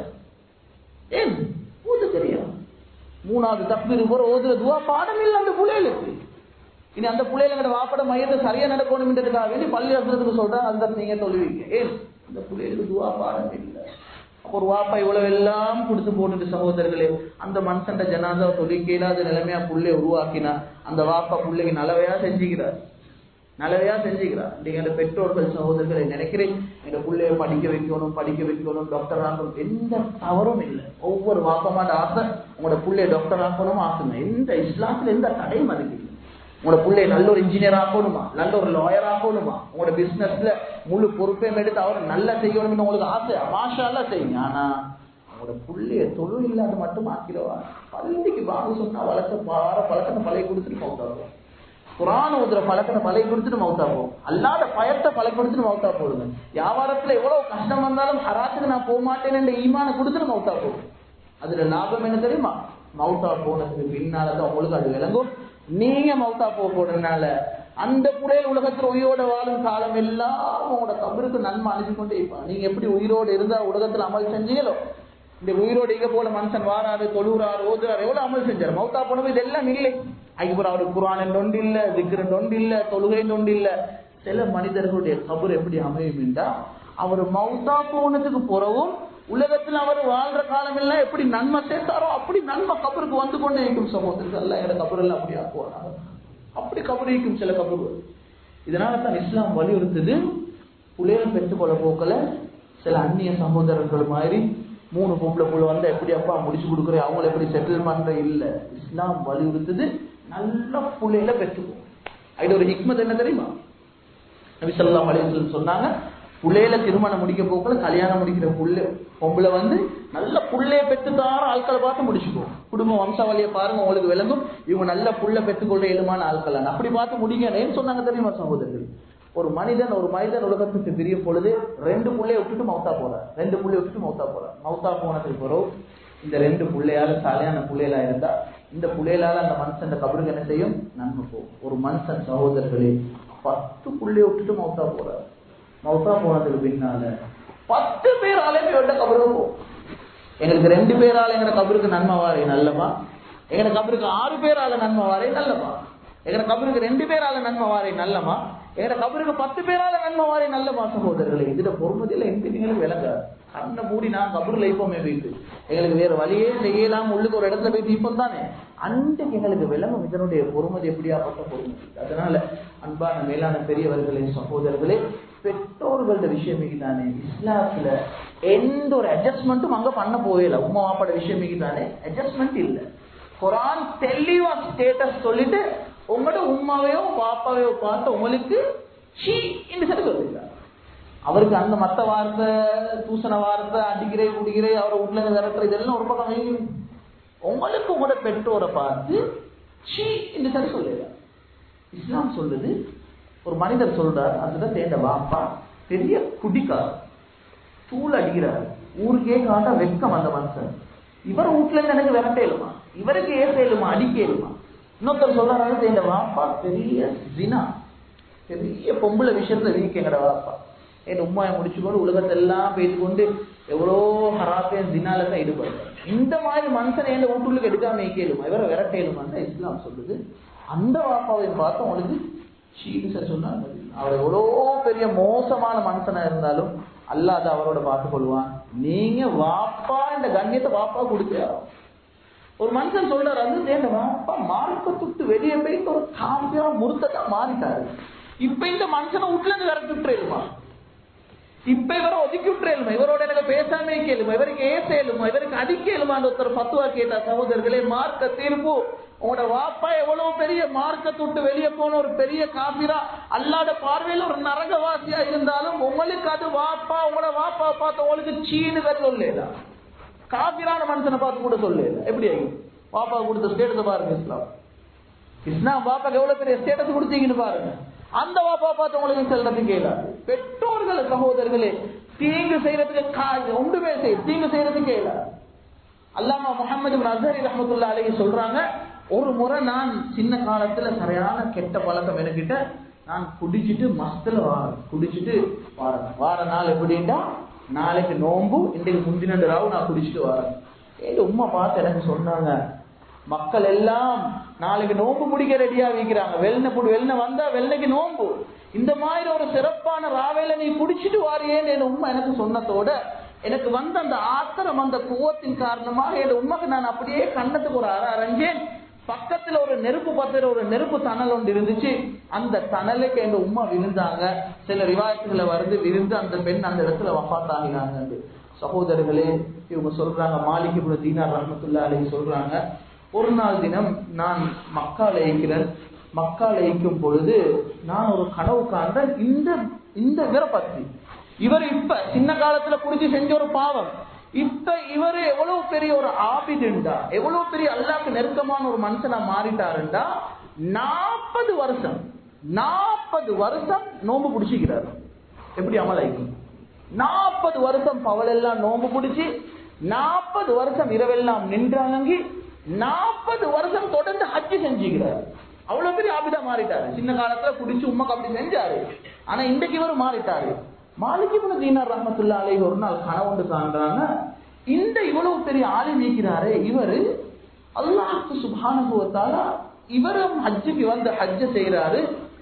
A: ஏன் ஊது தெரியும் மூணாவது தக்பீர் போற ஓதுற துவா பாடம் இல்லை அந்த பிள்ளைகளுக்கு இனி அந்த பிள்ளைகளோட வாப்பட மையத்தை சரியா நடக்கணும்ன்றதுக்காக வேண்டி பள்ளி வசனத்துக்கு சொல்றேன் அந்த நீங்க சொல்லுவீங்க ஏன் அந்த பிள்ளைகளுக்கு துவா பாடம் இல்லை ஒரு வாப்பா இவ்வளவு எல்லாம் கொடுத்து போட்டுட்டு சகோதரர்களே அந்த மனுஷன் ஜனாதா தொழில் இல்லாத நிலைமையா புள்ளைய உருவாக்கினா அந்த வாப்பா பிள்ளைக்கு நல்லவையா செஞ்சுக்கிறார் நல்லவையா செஞ்சுக்கிறார் நீங்க அந்த பெற்றோர்கள் சகோதரர்களை நினைக்கிறேன் எங்க பிள்ளைய படிக்க வைக்கணும் படிக்க வைக்கணும் டாக்டர் ஆகணும் எந்த தவறும் இல்லை ஒவ்வொரு வாப்பமான ஆசை உங்களோட பிள்ளைய டாக்டர் ஆக்கணும் ஆசைங்க எந்த இஸ்லாத்துல எந்த தடையும் அதுக்கு இல்லை உங்களோட பிள்ளைய நல்ல ஒரு இன்ஜினியர் ஆக்கணுமா நல்ல ஒரு லாயர் ஆக்கணுமா உங்களோட பிசினஸ்ல முழு பொறுப்பையும் எடுத்து அவர் நல்லா செய்யணும்னு உங்களுக்கு ஆசை மாஷாலாம் செய்யுங்க ஆனா உங்களோட பிள்ளைய தொழில் இல்லாத மட்டும் ஆக்கிடுவா பள்ளிக்கு பாங்க சொன்னா வளர்த்த பார பழக்கத்தை பழைய கொடுத்துட்டு மௌத்தாகும் குரான் ஊதுற பழக்கத்தை பழைய கொடுத்துட்டு மௌத்தா போகும் அல்லாத பயத்தை பழைய கொடுத்துட்டு மௌத்தா போடுங்க வியாபாரத்துல எவ்வளவு கஷ்டம் வந்தாலும் ஹராத்துக்கு நான் போக மாட்டேன்னு ஈமான கொடுத்துட்டு மௌத்தா போகும் அதுல லாபம் என்ன தெரியுமா மௌத்தா போனதுக்கு பின்னாலதான் உங்களுக்கு அது விளங்கும் நீங்க மௌத்தா போக போடுறதுனால அந்த புடைய உலகத்துல உயிரோட வாழும் காலம் எல்லாம் உங்களோட கபருக்கு நன்மை அனுப்பி கொண்டே இருப்பான் நீங்க எப்படி உயிரோடு இருந்தா உலகத்துல அமல் செஞ்சீங்களோ இந்த உயிரோடு இங்க போல மனுஷன் வாராரு தொழுறாரு ஓதுறாரு எவ்வளவு அமல் செஞ்சாரு மௌத்தா போனது இதெல்லாம் இல்லை அதுக்கப்புறம் அவருக்கு குரான் ஒன்று இல்ல திக்ரன் ஒன்று இல்ல தொழுகை ஒன்று இல்ல சில மனிதர்களுடைய கபர் எப்படி அமையும் என்றா அவர் மௌத்தா போனதுக்கு பிறகும் உலகத்துல அவர் வாழ்ற காலம் எல்லாம் எப்படி நன்மை சேர்த்தாரோ அப்படி நன்மை கபருக்கு வந்து கொண்டே இருக்கும் சகோதரர்கள் எல்லாம் எங்க கபர் எல்லாம் அப்படி ஆக்குவாங்க அப்படி கபர் இருக்கும் சில கபர் இதனால தான் இஸ்லாம் வலியுறுத்துது புலையல் பெற்றுக்கொள்ள போக்கல சில அந்நிய சகோதரர்கள் மாதிரி மூணு பொம்பளை புள்ள வந்தா எப்படி அப்பா முடிச்சு கொடுக்குறேன் அவங்கள எப்படி செட்டில் பண்ற இல்ல இஸ்லாம் வலியுறுத்துது நல்ல புள்ளையில பெற்றுக்கும் அது ஒரு ஹிக்மத் என்ன தெரியுமா நபி சொல்லலாம் அலையம் சொன்னாங்க புள்ளையில திருமணம் முடிக்க போக்குல கல்யாணம் முடிக்கிற புள்ள பொம்பளை வந்து நல்ல புள்ளைய பெற்றுத்தார ஆட்களை பார்த்து முடிச்சுக்கோ குடும்ப வம்சாவளியை பாருங்க உங்களுக்கு விளங்கும் இவங்க நல்ல புள்ள பெற்றுக்கொள்ள இயலுமான ஆட்கள் அப்படி பார்த்து முடிங்க ஏன்னு சொன்னாங்க தெரியுமா சகோதரர்கள் ஒரு மனிதன் ஒரு மனிதன் உலகத்துக்கு பிரியும் பொழுது ரெண்டு புள்ளைய விட்டுட்டு மௌத்தா போறார் ரெண்டு புள்ளைய விட்டுட்டு மௌத்தா போறார் மௌத்தா போனதுக்கு பிறகு இந்த ரெண்டு புள்ளையால சாலையான புள்ளைகளா இருந்தா இந்த புள்ளைகளால அந்த மனுஷன் கபருக்கு என்ன செய்யும் நன்மை போகும் ஒரு மனுஷன் சகோதரர்களே பத்து புள்ளைய விட்டுட்டு மௌத்தா போறார் மௌத்தா போனதுக்கு பின்னால பத்து பேர் ஆலையுமே வெட்ட கபருக்கு போகும் எங்களுக்கு ரெண்டு பேரால எங்க கபருக்கு நன்மை வாரே நல்லமா எங்க கபருக்கு ஆறு பேரால நன்மை வாரே நல்லமா எங்க கபருக்கு ரெண்டு பேரால நன்மை வாரே நல்லமா எங்க கபருக்கு பத்து பேரால நன்மை வாரே நல்லமா சகோதரர்களே இதுல பொறுமதியில எந்த நீங்களும் விளங்க கண்ணை மூடி நான் கபருல இப்பமே வைத்து எங்களுக்கு வேற வழியே செய்யலாம் உள்ளுக்கு ஒரு இடத்துல போய் தீபம் தானே அன்றைக்கு எங்களுக்கு விளங்கும் இதனுடைய பொறுமதி எப்படியாப்பட்ட பொறுமதி அதனால அன்பான மேலான பெரியவர்களே சகோதரர்களே பெற்றோர்களோட விஷயம் தானே இஸ்லாத்துல எந்த ஒரு அட்ஜஸ்ட்மெண்ட்டும் அங்க பண்ண போகல உமா வாப்பாட விஷயம் தானே அட்ஜஸ்ட்மெண்ட் இல்ல குரான் தெளிவா ஸ்டேட்டஸ் சொல்லிட்டு உங்களோட உமாவையோ பாப்பாவையோ பார்த்து உங்களுக்கு ஷீ என்று சொல்லி சொல்லிருக்காரு அவருக்கு அந்த மத்த வார்த்தை தூசண வார்த்தை அடிக்கிறே குடிக்கிறே அவரை உள்ள விரட்டுற இதெல்லாம் ஒரு பக்கம் வைங்க உங்களுக்கு உங்களோட பெற்றோரை பார்த்து ஷீ என்று சொல்லி சொல்லிடுறார் இஸ்லாம் சொல்லுது ஒரு மனிதர் சொல்றார் அதுல சேர்ந்த வாப்பா பெரிய குடிக்கார் தூள் அடிக்கிறார் ஊருக்கே காட்ட வெக்கம் அந்த மனுஷன் இவர் வீட்டுல இருந்து எனக்கு விரட்டேலுமா இவருக்கு ஏசேலுமா அடிக்கேலுமா இன்னொருத்தர் சொல்றாரு சேர்ந்த வாப்பா பெரிய ஜினா பெரிய பொம்பளை விஷயத்துல வீக்கங்கட வாப்பா என் உண்மையை முடிச்சுக்கொண்டு உலகத்தை எல்லாம் பேசிக்கொண்டு எவ்வளோ ஹராத்தையும் ஜினால தான் ஈடுபடுறார் இந்த மாதிரி மனுஷனை எந்த வீட்டுக்கு எடுக்காம கேளுமா இவரை விரட்டேலுமான்னு இஸ்லாம் சொல்லுது அந்த வாப்பாவை பார்த்து உங்களுக்கு சீரியஸா சொன்னாங்க அவர் எவ்வளோ பெரிய மோசமான மனுஷனா இருந்தாலும் அல்லாத அவரோட பார்த்துக் கொள்வான் நீங்க வாப்பா இந்த கண்ணியத்தை வாப்பா கொடுக்கிறாரோ ஒரு மனுஷன் சொல்றாரு அது தேங்க வாப்பா மார்க்கத்துட்டு வெளியே போயிட்டு ஒரு காம்பியா முருத்தத்தா மாறிட்டாரு இப்ப இந்த மனுஷனை வீட்டுல இருந்து விரட்டி விட்டுருமா இப்ப இவரை ஒதுக்கி விட்டுருமா இவரோட எனக்கு பேசாமே கேளுமா இவருக்கு ஏசேலுமா இவருக்கு அடிக்கலுமான்னு ஒருத்தர் பத்துவா கேட்டா சகோதரர்களே மார்க்க தீர்ப்பு உங்களோட வாப்பா எவ்வளவு பெரிய மார்க்கத்தை விட்டு வெளியே போன ஒரு பெரிய காபிரா அல்லாத பார்வையில் ஒரு நரகவாசியா இருந்தாலும் உங்களுக்கு அது வாப்பா உங்களோட வாப்பா பார்த்து உங்களுக்கு சீனு பேர் சொல்லல காபிரான மனுஷனை பார்த்து கூட சொல்லல எப்படி ஆகும் வாப்பா கொடுத்த ஸ்டேட்டஸ் பாருங்க இஸ்லாம் இஸ்லாம் பாப்பாக்கு எவ்வளவு பெரிய ஸ்டேட்டஸ் கொடுத்தீங்கன்னு பாருங்க அந்த வாப்பா பார்த்து உங்களுக்கு செல்றது கேளாது பெற்றோர்கள் சகோதரர்களே தீங்கு செய்யறதுக்கு கா- ஒன்றுமே செய்ய தீங்கு செய்யறதுக்கு கேளாது அல்லாமா முகமது அசரி ரஹமத்துல்லா அலைஹி சொல்றாங்க ஒரு முறை நான் சின்ன காலத்துல சரியான கெட்ட பழக்கம் எனக்கிட்ட நான் குடிச்சிட்டு மஸ்துல வாரேன் குடிச்சிட்டு வாரேன் வார நாள் எப்படின்னா நாளைக்கு நோம்பு இன்றைக்கு முந்தின ராவு நான் குடிச்சிட்டு வரேன் எங்க உம்மா பார்த்து எனக்கு சொன்னாங்க மக்கள் எல்லாம் நாளைக்கு நோம்பு முடிக்க ரெடியா வைக்கிறாங்க வெள்ளனை புடி வெள்ளனை வந்தா வெள்ளைக்கு நோம்பு இந்த மாதிரி ஒரு சிறப்பான ராவையில நீ குடிச்சிட்டு வாரியேன்னு என் உண்மை எனக்கு சொன்னதோட எனக்கு வந்த அந்த ஆத்திரம் அந்த கோவத்தின் காரணமாக என் உண்மைக்கு நான் அப்படியே கண்ணத்துக்கு ஒரு அற அரைஞ்சேன் பக்கத்துல ஒரு நெருப்பு பத்திர ஒரு நெருப்பு தணல் ஒன்று இருந்துச்சு அந்த தணலுக்கு எங்க உம்மா விழுந்தாங்க சில ரிவாயத்துகளை வருது விழுந்து அந்த பெண் அந்த இடத்துல வஃபாத்தாகினாங்க சகோதரர்களே இவங்க சொல்றாங்க மாலிக் இப்னு தீனார் ரஹ்மத்துல்லாஹி அலைஹி சொல்றாங்க ஒரு நாள் தினம் நான் மக்கால் இயக்கிறேன் மக்கால் இயக்கும் பொழுது நான் ஒரு கனவு காண்றேன் இந்த இந்த இவரை பத்தி இவர் இப்ப சின்ன காலத்துல குடிச்சு செஞ்ச ஒரு பாவம் இப்ப இவர் எவ்வளவு பெரிய ஒரு ஆபிதுண்டா எவ்வளவு பெரிய அல்லாக்கு நெருக்கமான ஒரு மனுஷனா மாறிட்டாருண்டா நாற்பது வருஷம் நாற்பது வருஷம் நோம்பு பிடிச்சிக்கிறாரு எப்படி அமலாய்க்கும் நாற்பது வருஷம் பவலெல்லாம் நோம்பு பிடிச்சி நாற்பது வருஷம் இரவெல்லாம் நின்றாங்கி நாற்பது வருஷம் தொடர்ந்து ஹஜ்ஜி செஞ்சுக்கிறார் அவ்வளவு பெரிய ஆபிதா மாறிட்டாரு சின்ன காலத்துல குடிச்சு உமாக்கு அப்படி செஞ்சாரு ஆனா இன்றைக்கு இவர் மாறிட்டாரு மாலிக் இப்னு தீனார் ரஹ்மத்துல்லா அலைஹி ஒரு நாள் கனவுண்டு காண்றாங்க இந்த இவ்வளவு பெரிய ஆளி நீக்கிறாரே இவரு அல்லாஹ்க்கு சுப்ஹானஹு வ தஆலா இவரும் ஹஜ்ஜுக்கு வந்து ஹஜ்ஜ செய்யறாரு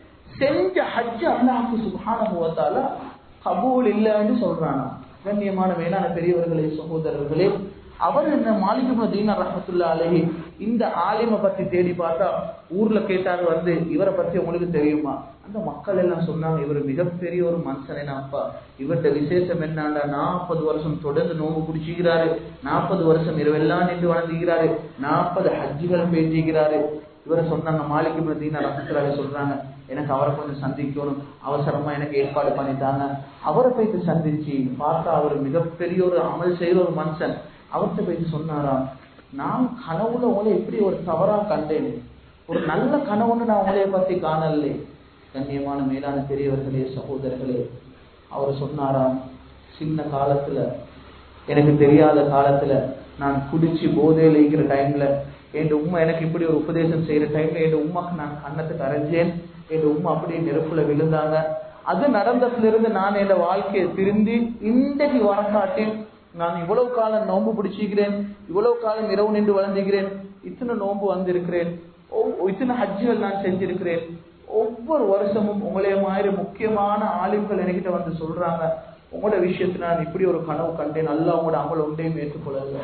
A: செஞ்ச ஹஜ்ஜ அல்லாஹ்க்கு சுப்ஹானஹு வ தஆலா கபூல் இல்லைன்னு சொல்றானா கண்ணியமான மேலான பெரியவர்களே சகோதரர்களே அவர் என்ன மாலிகும தீனார் ரஹமத்துல்லா அலஹி இந்த ஆலிம பத்தி தேடி பார்த்தா ஊர்ல கேட்டாரு வந்து இவரை பத்தி உங்களுக்கு தெரியுமா அந்த மக்கள் எல்லாம் சொன்னாங்க இவர் மிகப்பெரிய ஒரு மனுஷன் என்னப்பா இவர்கிட்ட விசேஷம் என்னண்டா நாற்பது வருஷம் தொடர்ந்து நோம்பு குடிச்சுக்கிறாரு நாற்பது வருஷம் இரவெல்லாம் நின்று வளர்ந்துக்கிறாரு நாற்பது ஹஜ்ஜுகள் பேசிக்கிறாரு இவரை சொன்னாங்க மாலிக் இப்னு தீனார் ரஹமத்துல்லாஹி சொல்றாங்க எனக்கு அவரை கொஞ்சம் சந்திக்கணும் அவசரமா எனக்கு ஏற்பாடு பண்ணிட்டாங்க அவரை போயிட்டு சந்திச்சு பார்த்தா அவர் மிகப்பெரிய ஒரு அமல் செய்யற ஒரு மனுஷன் அவர்கிட்ட போயிட்டு சொன்னாராம் நான் கனவுல உங்களை எப்படி ஒரு தவறா கண்டேன் ஒரு நல்ல கனவுன்னு நான் உங்களைய பத்தி காணலே கண்ணியமான மேலான பெரியவர்களே சகோதரர்களே அவர் சொன்னாராம் சின்ன காலத்துல எனக்கு தெரியாத காலத்துல நான் குடிச்சு போதையில இருக்கிற டைம்ல என் உம்மா எனக்கு இப்படி ஒரு உபதேசம் செய்யற டைம்ல என் உம்மாக்கு நான் கண்ணத்துக்கு அரைஞ்சேன் என் உம்மா அப்படியே நெருப்புல விழுந்தாங்க அது நடந்ததுல இருந்து நான் என் வாழ்க்கையை திருந்தி இன்றைக்கு வரக்காட்டேன் நான் இவ்வளவு காலம் நோன்பு பிடிச்சிக்கிறேன் இவ்வளவு காலம் இரவு நின்று வளர்ந்துகிறேன் இத்தனை நோன்பு வந்திருக்கிறேன் ஒவ்- இத்தனை ஹஜ்ஜுகள் நான் செஞ்சிருக்கிறேன் ஒவ்வொரு வருஷமும் உங்களே மாதிரி முக்கியமான ஆளுங்கள் என்கிட்ட வந்து சொல்றாங்க உங்களோட விஷயத்துல நான் இப்படி ஒரு கனவு கண்டேன் நல்லா உங்களோட அமல் ஒன்றையும் ஏற்றுக்கொள்ளல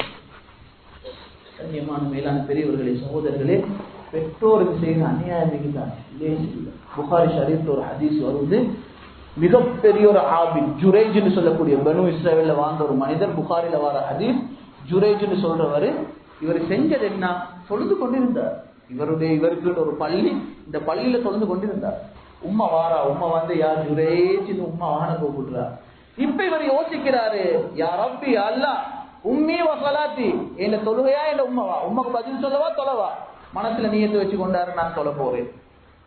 A: கண்ணியமான மேலான பெரியவர்களே சகோதரர்களே பெற்றோருக்கு செய்கிற அநியாயம் மிகுதான் புகாரி ஷரீஃப்ல ஒரு ஹதீஸ் வருது மிகப்பெரிய ஒரு ஆபின் ஜுரேஜ்னு சொல்லக்கூடிய பனு இஸ்ரேல வாழ்ந்த ஒரு மனிதர் புகாரில வர ஹதீஸ் ஜுரேஜ்னு சொல்றவரு இவர் செஞ்சது என்ன தொழுது கொண்டிருந்தார் இவருடைய இவருக்கு ஒரு பள்ளி இந்த பள்ளியில தொழுது கொண்டிருந்தார் உம்மா வாரா உம்மா வந்து யார் ஜுரேஜ்னு உம்மா வான கூப்பிடுறா இப்ப இவர் யோசிக்கிறாரு யா ரப்பி அல்லா உம்மி வசலாத்தி என்ன தொழுகையா என்ன உம்மவா உம்மக்கு பதில் சொல்லவா தொலைவா மனசுல நீயத்தை வச்சு கொண்டாரு நான் தொலை போறேன்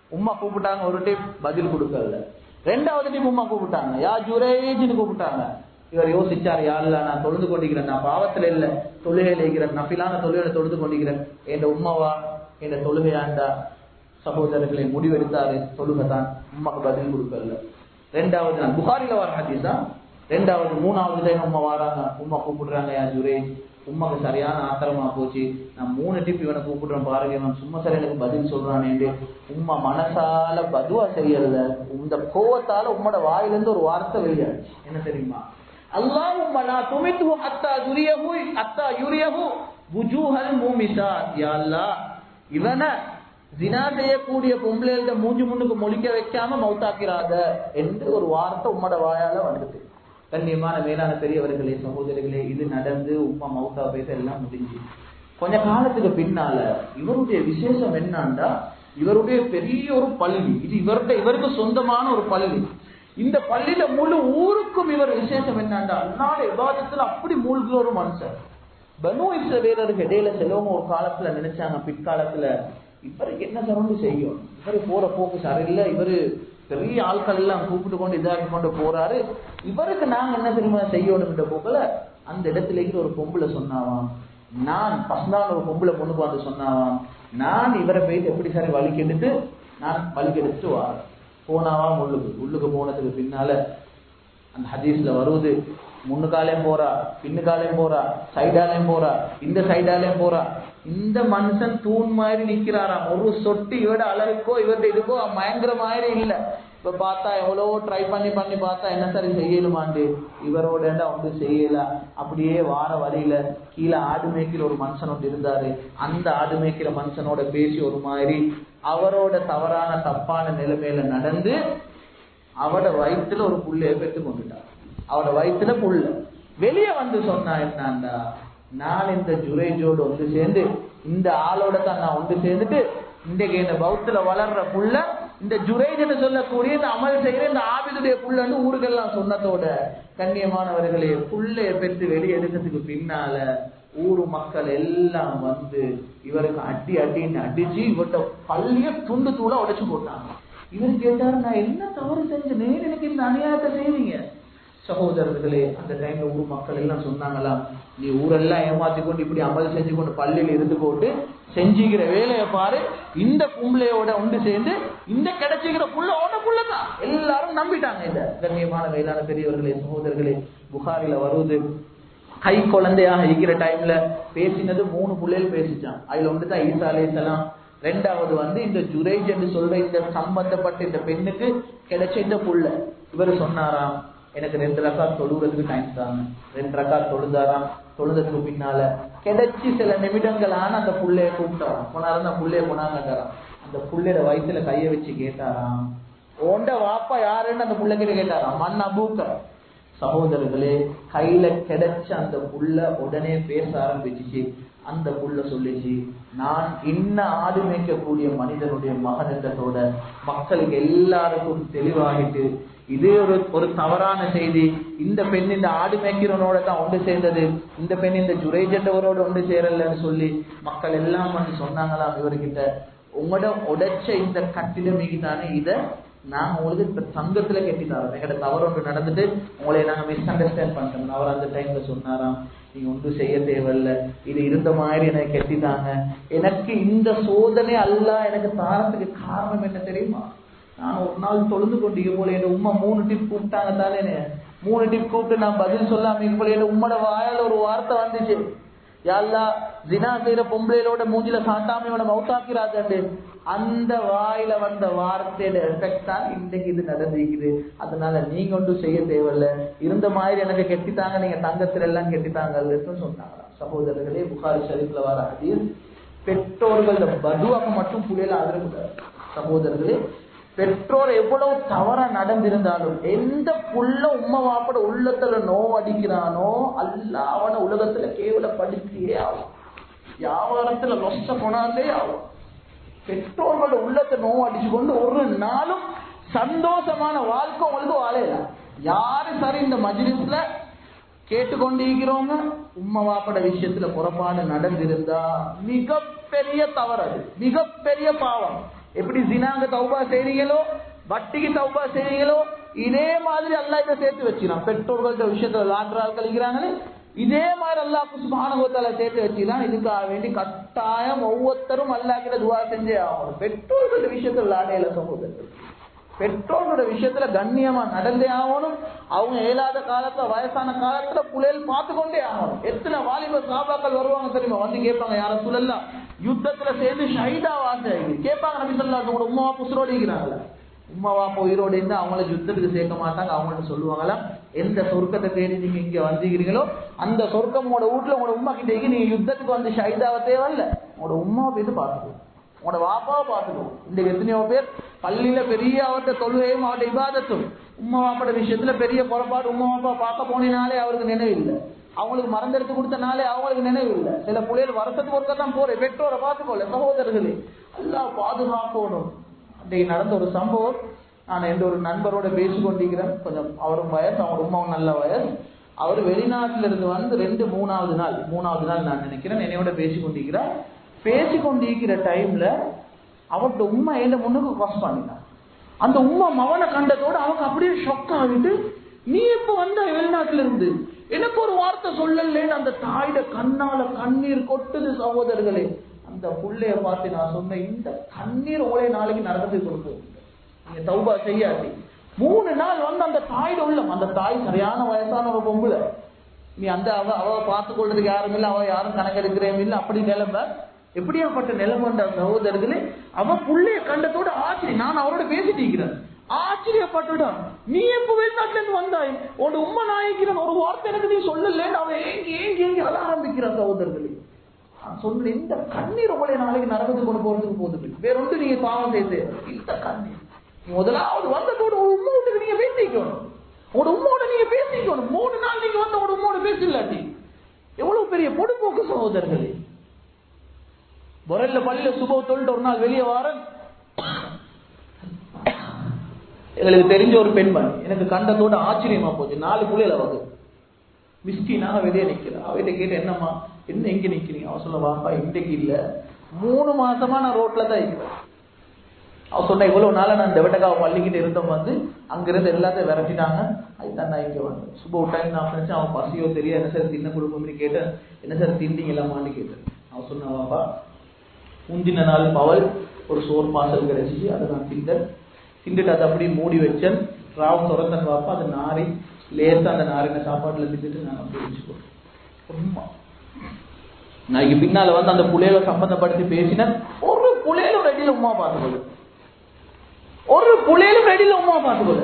A: உம்மா கூப்பிட்டாங்க ஒரு டைம் பதில் கொடுக்கல ரெண்டாவது டைம் உம்மா கூப்பிட்டாங்க யா ஜுரேஜ்னு கூப்பிட்டாங்க இவர் யோசிச்சார் யாருல நான் தொழுது கொண்டிருக்கிறேன் நான் பாவத்துல இல்ல தொழுகையில இருக்கிறேன் நஃபிலான தொழுகையில தொழுது கொண்டிருக்கிறேன் என் உம்மாவா என் தொழுகையாண்டா சகோதரர்களை முடிவெடுத்தாரு தொழுகை தான் உம்மாக்கு பதில் கொடுக்கல ரெண்டாவது நான் புகாரில வர ஹதீஸா ரெண்டாவது மூணாவது டைம் உம்மா வராங்க உம்மா கூப்பிடுறாங்க யா ஜுரேஜ் உம்மாக்கு சரியான ஆத்திரமா போச்சு நான் மூணு டிப் இவனை கூப்பிடுறேன் பாருங்க இவன் சும்மா சரி எனக்கு பதில் சொல்றானேண்டு உம்மா மனசால பதுவா செய்யறத இந்த கோவத்தால உம்மோட வாயிலிருந்து ஒரு வார்த்தை வெளியாச்சு என்ன தெரியுமா அல்லாஹும்ம லா துமித்துஹு ஹத்தா யுரியஹு ஹத்தா யுரியஹு வுஜூஹல் மூமிசாத் யா அல்லாஹ் இவனை ஜினா செய்யக்கூடிய பொம்பளைகிட்ட மூஞ்சி முன்னுக்கு மொழிக்க வைக்காம மௌத்தாக்கிறாத என்று ஒரு வார்த்தை உம்மோட வாயால வந்துட்டு கண்ணியமான மேலான பெரியவர்களே சகோதரிகளே இது நடந்து உம்மா மௌத்தா பேச எல்லாம் முடிஞ்சு கொஞ்ச காலத்துக்கு பின்னால இவருடைய விசேஷம் என்னன்னா இவருடைய பெரிய ஒரு பள்ளி இது இவர்கிட்ட இவருக்கு சொந்தமான ஒரு பள்ளி இந்த பள்ளியில முழு ஊருக்கும் இவர் விசேஷம் என்னன்னா அன்னாட விவாதத்துல அப்படி மூழ்கிற ஒரு மனுஷன் பனு இஸ்ரவேலருக்கு இடையில செலவங்க ஒரு காலத்துல நினைச்சாங்க பிற்காலத்துல இவருக்கு என்ன சரண்டு செய்யும் இவரு போற போக்கு சரியில்லை இவரு பெரிய ஆட்கள் எல்லாம் கூப்பிட்டு கொண்டு இதாக்கி கொண்டு போறாரு இவருக்கு நாங்க என்ன தெரியுமா செய்யணும்ன்ற போக்குல அந்த இடத்துல இருந்து ஒரு பொம்பளை சொன்னாவாம் நான் பசந்தான ஒரு பொம்பளை பொண்ணுக்கு வந்து சொன்னாவாம் நான் இவரை போயிட்டு எப்படி சரி வழி கெடுத்து நான் வழி கெடுத்துட்டு வாரேன் போனாவாம் உள்ளுக்கு உள்ளுக்கு போனதுக்கு பின்னால அந்த ஹதீஸ்ல வருவது முன்னுக்காலையும் போறா பின்னுக்காலையும் போறா சைடாலையும் போறா இந்த சைடாலையும் போறா இந்த மனுஷன் தூண் மாதிரி நிக்கிறாராம் ஒரு சொட்டு இவட அழகுக்கோ இவர்ட இதுக்கோ பயங்கர மாதிரி இல்ல இப்ப பார்த்தா எவ்வளவோ ட்ரை பண்ணி பண்ணி பார்த்தா என்ன சரி செய்யலுமாண்டு இவரோட வந்து செய்யல அப்படியே வார வழியில கீழே ஆடு மேய்க்கிற ஒரு மனுஷன் ஒன்று இருந்தாரு அந்த ஆடு மேய்க்கிற மனுஷனோட பேசி ஒரு மாதிரி அவரோட தவறான தப்பான நிலைமையில நடந்து அவட வயிற்றுல ஒரு புள்ளைய பெற்று கொண்டுட்டார் அவட வயிற்றுல புள்ள வெளியே வந்து சொன்னா என்னண்டா நான் இந்த ஜுரேஜோடு ஒன்று சேர்ந்து இந்த ஆளோட தான் நான் ஒன்று சேர்ந்துட்டு இன்றைக்கு இந்த பௌத்துல வளர்ற புள்ள இந்த ஜுரேஜ்னு சொல்லக்கூடிய இந்த அமல் செய்யற இந்த ஆபிதுடைய புள்ளன்னு ஊருக்கெல்லாம் சொன்னதோட கண்ணியமானவர்களே புள்ளைய பெற்று வெளியே எடுக்கிறதுக்கு பின்னால ஊரு மக்கள் எல்லாம் வந்து இவருக்கு அடி அடின்னு அடிச்சு இவர்கிட்ட பள்ளிய துண்டு தூளா உடைச்சு போட்டாங்க இவர் கேட்டாரு நான் என்ன தவறு செஞ்சேன் எனக்கு இந்த அநியாயத்தை செய்வீங்க சகோதரர்களே அந்த டைம்ல ஊர் மக்கள் எல்லாம் சொன்னாங்களாம் நீ ஊரெல்லாம் ஏமாத்தி கொண்டு இப்படி அமல் செஞ்சு கொண்டு பள்ளியில இருந்து போட்டு செஞ்சுக்கிற வேலையை பாரு இந்த புள்ளையோட ஒன்று சேர்ந்து இந்த கிடைச்சிக்கிற புள்ள ஓட புள்ளதான் எல்லாரும் நம்பிட்டாங்க இத கண்ணியமான வேளாண் பெரியவர்களே சகோதரர்களே புகாரில வருவது கை குழந்தையாக இருக்கிற டைம்ல பேசினது மூணு புள்ளைகள் பேசிச்சான் அதுல ஒன்றுதான் ஈசா அலைசலாம் ரெண்டாவது வந்து இந்த ஜுரேஜ் என்று சொல்ற இந்த சம்பந்தப்பட்ட இந்த பெண்ணுக்கு கிடைச்ச இந்த புள்ள இவர் சொன்னாராம் எனக்கு ரெண்டு ரக்கா தொழுகிறதுக்கு டைம் தாங்க ரெண்டு ரக்கா தொழுதாராம் தொழுததுக்கு பின்னால கிடைச்சி சில நிமிடங்கள் ஆன அந்த புள்ளைய கூப்பிட்டாராம் போனாரு அந்த புள்ளைய கொண்டாங்கட்டாராம் அந்த புள்ளையோட வயிற்றுல கைய வச்சு கேட்டாராம் ஓண்ட வாப்பா யாருன்னு அந்த புள்ள கிட்ட கேட்டாராம் மண் அபூக்க சகோதரர்களே கையில கிடைச்ச அந்த புள்ள உடனே பேச ஆரம்பிச்சிச்சு அந்த புள்ள சொல்லிச்சு நான் இன்ன ஆடு மேய்க்கக்கூடிய மனிதனுடைய மகன் என்றதோட மக்களுக்கு எல்லாருக்கும் தெளிவாகிட்டு இது ஒரு ஒரு தவறான செய்தி இந்த பெண் இந்த ஆடு மேய்க்கிறவனோட தான் ஒன்று சேர்ந்தது இந்த பெண் இந்த ஜுரேஜெண்டவரோட ஒன்று சேரலன்னு சொல்லி மக்கள் எல்லாம் வந்து சொன்னாங்களாம் இவர்கிட்ட உங்களோட உடைச்ச இந்த கட்டிடமிக்கு தானே இதை நாங்க உங்களுக்கு இப்ப சங்கத்துல கெட்டித்தாரோம் எங்கட தவறு ஒன்று நடந்துட்டு உங்களை நாங்க மிஸ் அண்டர்ஸ்டாண்ட் பண்ணிட்டோம் அவர் அந்த டைம்ல சொன்னாராம் நீங்க ஒன்றும் செய்ய தேவையில்ல இது இருந்த மாதிரி எனக்கு கெட்டித்தாங்க எனக்கு இந்த சோதனை அல்ல எனக்கு தாரத்துக்கு காரணம் என்ன தெரியுமா நான் ஒரு நாள் தொழுந்து கொண்டீங்க போல என் உமா மூணு டிப் கூப்பிட்டாங்க தானே மூணு டிப் கூப்பிட்டு நான் பதில் சொல்லாம போல என் உம்மோட வாயால ஒரு வார்த்தை வந்துச்சு யாழ்லா ஜினா செய்யற பொம்பளைகளோட மூஞ்சில காட்டாம இவனை மவுத்தாக்கிறாது அந்த வாயில வந்த வார்த்தையோட எஃபெக்ட் தான் இன்றைக்கு இது நடந்திருக்குது அதனால நீங்க ஒன்றும் செய்ய தேவையில்ல இருந்த மாதிரி எனக்கு கெட்டித்தாங்க நீங்க தங்கத்துல எல்லாம் கெட்டித்தாங்கன்னு சொன்னாங்க சகோதரர்களே புகாரி ஷரீஃப்ல வர ஹதீஸ் பெற்றோர்கள் பதுவாக மட்டும் புள்ளையில அதிரக்கூடாது சகோதரர்களே பெற்றோர் எவ்வளவு தவறா நடந்திருந்தாலும் எந்த புள்ள உம்மா வாப்பட உள்ளத்துல நோ அடிக்கிறானோ அல்ல அவன உலகத்துல கேவலப்படுத்தியே ஆகும் வியாபாரத்துல நொஸ்ட போனாலே ஆகும் பெற்றோர்களோட உள்ளத்தை நோ அடிச்சு கொண்டு ஒரு நாளும் சந்தோஷமான வாழ்க்கை உங்களுக்கு வாழையில யாரு சரி இந்த மஜ்லிஸ்ல கேட்டுக்கொண்டிருக்கிறோங்க உம்மா வாப்பட விஷயத்துல புறப்பாடு நடந்திருந்தா மிகப்பெரிய தவறு அது மிகப்பெரிய பாவம் எப்படி ஜினாங்க தௌபா செய்றீங்களோ வட்டிக்கு தௌபா செய்றீங்களோ இதே மாதிரி அல்லாஹ் இதை சேர்த்து வச்சுக்கிறான் பெற்றோர்கள்ட்ட விஷயத்துல லாட்ரால் கழிக்கிறாங்களே இதே மாதிரி அல்லாஹ் சுபானுகத்தால சேர்த்து வச்சுக்கலாம் இதுக்காக வேண்டி கட்டாயம் ஒவ்வொருத்தரும் அல்லாஹ் கிட்ட துவா செஞ்சே ஆகணும் பெற்றோர்கள்ட்ட விஷயத்துல லாடையில சமூகத்தில் பெற்றோர்களோட விஷயத்துல கண்ணியமா நடந்தே ஆகணும் அவங்க இயலாத காலத்துல வயசான காலத்துல புலையல் பார்த்து கொண்டே ஆகணும் எத்தனை வாலிப சாபாக்கள் வருவாங்க தெரியுமா வந்து கேட்பாங்க யார சொல்லலாம் யுத்தத்துல சேர்ந்து ஷஹீதா வாச கேட்பாங்க நபி சொல்லா உங்களோட உமாவா புசுரோடு இருக்கிறாங்களா உமாவா உயிரோடு இருந்து அவங்கள யுத்தத்துக்கு சேர்க்க மாட்டாங்க அவங்கள்ட்ட சொல்லுவாங்களா எந்த சொர்க்கத்தை தேடி நீங்க இங்க வந்தீங்களோ அந்த சொர்க்கம் உங்களோட வீட்டுல உங்களோட உமா கிட்ட இருக்கு, நீங்க யுத்தத்துக்கு வந்து ஷஹீதாவை தேவையில்ல உங்களோட உமாவை போயிட்டு பார்த்துக்கோ உங்களோட வாப்பாவை பார்த்துக்கோ இந்த எத்தனையோ பேர் பள்ளியில பெரிய அவர்கிட்ட தொழுகையும் அவர்கிட்ட இபாதத்தும் உம்மா வாப்பாட விஷயத்துல பெரிய குறைபாடு உம்மா வாப்பா பார்க்க போனினாலே அவருக்கு நினைவு இல்லை அவங்களுக்கு மறந்தெடுத்து கொடுத்தனாலே அவங்களுக்கு நினைவு இல்லை சில புள்ளைகள் வருஷத்துக்கு ஒருக்க தான் போறேன் பெற்றோரை பார்த்துக்கோல சகோதரர்களே எல்லாம் பாதுகாக்கணும் அன்றைக்கு நடந்த ஒரு சம்பவம் நான் எந்த ஒரு நண்பரோட பேசி கொண்டிருக்கிறேன் கொஞ்சம் அவரும் வயசு அவங்க உமாவும் நல்ல வயசு அவர் வெளிநாட்டில இருந்து வந்து ரெண்டு மூணாவது நாள் மூணாவது நாள் நான் நினைக்கிறேன் என்னையோட பேசி கொண்டிருக்கிறார் பேசி கொண்டிருக்கிற டைம்ல அவர்கிட்ட உண்மை என்ன முன்னுக்கு cross பண்ணினான் அந்த உம்மா மவனை கண்டதோட அவங்க அப்படியே ஷொக் ஆகிட்டு நீ எப்ப வந்த வெளிநாட்டுல இருந்து எனக்கு ஒரு வார்த்தை சொல்லலேன்னு அந்த தாயிட கண்ணால கண்ணீர் கொட்டுது சகோதரர்களே அந்த புள்ளைய பார்த்து நான் சொன்னேன் இந்த கண்ணீர் ஒரே நாளைக்கு நரகத்துக்கு கொடுக்கும் நீங்க தௌபா செய்யாதி மூணு நாள் வந்து அந்த தாயோட உள்ளம் அந்த தாய் சரியான வயசான ஒரு பொம்பளை நீ அந்த அவ அவ பார்த்து கொள்றதுக்கு யாரும் இல்லை அவ யாரும் கணக்கெடுக்கிறேன் இல்லை அப்படி நிலைமை எப்படியாப்பட்ட நிலைமைன்ற சகோதரர்களே அவ புள்ளைய கண்டத்தோட ஆச்சரியம் நான் அவரோட பேசிட்டு இருக்கிறேன் ஆச்சரியப்பட்டுட்டான் நீ எப்ப வெளிநாட்டுல இருந்து வந்தாய் உன் உண்மை நாயக்கிறன் ஒரு வார்த்தை எனக்கு நீ சொல்லலன்னு அவன் ஏங்கி ஏங்கி ஏங்கி அழ ஆரம்பிக்கிறான் சகோதரர்களே நான் சொன்ன இந்த கண்ணீர் உங்களை நாளைக்கு நரகத்துக்கு கொண்டு போறதுக்கு போகுது வேற ஒன்று நீங்க பாவம் செய்து இந்த கண்ணீர் நீ முதலாவது வந்ததோட ஒரு உண்மை வீட்டுக்கு நீங்க பேசிக்கணும் உங்களோட உம்மோட நீங்க பேசிக்கணும் மூணு நாள் நீங்க வந்து உங்களோட உம்மோட பேசலாட்டி எவ்வளவு பெரிய பொடுப்போக்கு சகோதரர்களே பொரல்ல பள்ளியில சுப தொழில் ஒரு நாள் வெளியே வாரன் எங்களுக்கு தெரிஞ்ச ஒரு பெண்மணி எனக்கு கண்டதோட ஆச்சரியமா போச்சு நாலு புள்ளையில வந்து மிஸ்கினாக வெளியே நிக்கிறேன் அவகிட்ட கேட்டு என்னம்மா என்ன எங்க நிக்கிறீங்க அவ சொல்ல வாப்பா இன்றைக்கு இல்ல மூணு மாசமா நான் ரோட்ல தான் இருக்கிறேன் அவ சொன்ன இவ்வளவு நாளா நான் டெவட்டக்காவை பள்ளிக்கிட்ட இருந்தோம் வந்து அங்கிருந்து எல்லாத்தையும் விரட்டிட்டாங்க அதுதான் நான் இங்க வந்தேன் சுப டைம் நான் நினைச்சேன் அவன் பசியோ தெரியும் என்ன சார் தின்ன கொடுப்போம்னு கேட்டேன் என்ன சார் திண்டீங்களாமான்னு கேட்டேன் அவன் சொன்னா வாப்பா முந்தின நாள் பவல் ஒரு சோர் பாசல் கிடைச்சிச்சு அதை நான் திண்டேன் திண்டுட்டு அதை அப்படியே மூடி வச்சேன் ராவ் திறந்தன் வாப்பா அது நாரி லேசா அந்த நாரின சாப்பாட்டுல திண்டுட்டு நான் அப்படியே வச்சுக்கோம் உண்மை நாளைக்கு பின்னால வந்து அந்த புலையில சம்பந்தப்படுத்தி பேசினேன் ஒரு புலையிலும் ரெடியில உமா பார்த்துக்கொள்ளு ஒரு புலையிலும் ரெடியில உமா பார்த்துக்கொள்ளு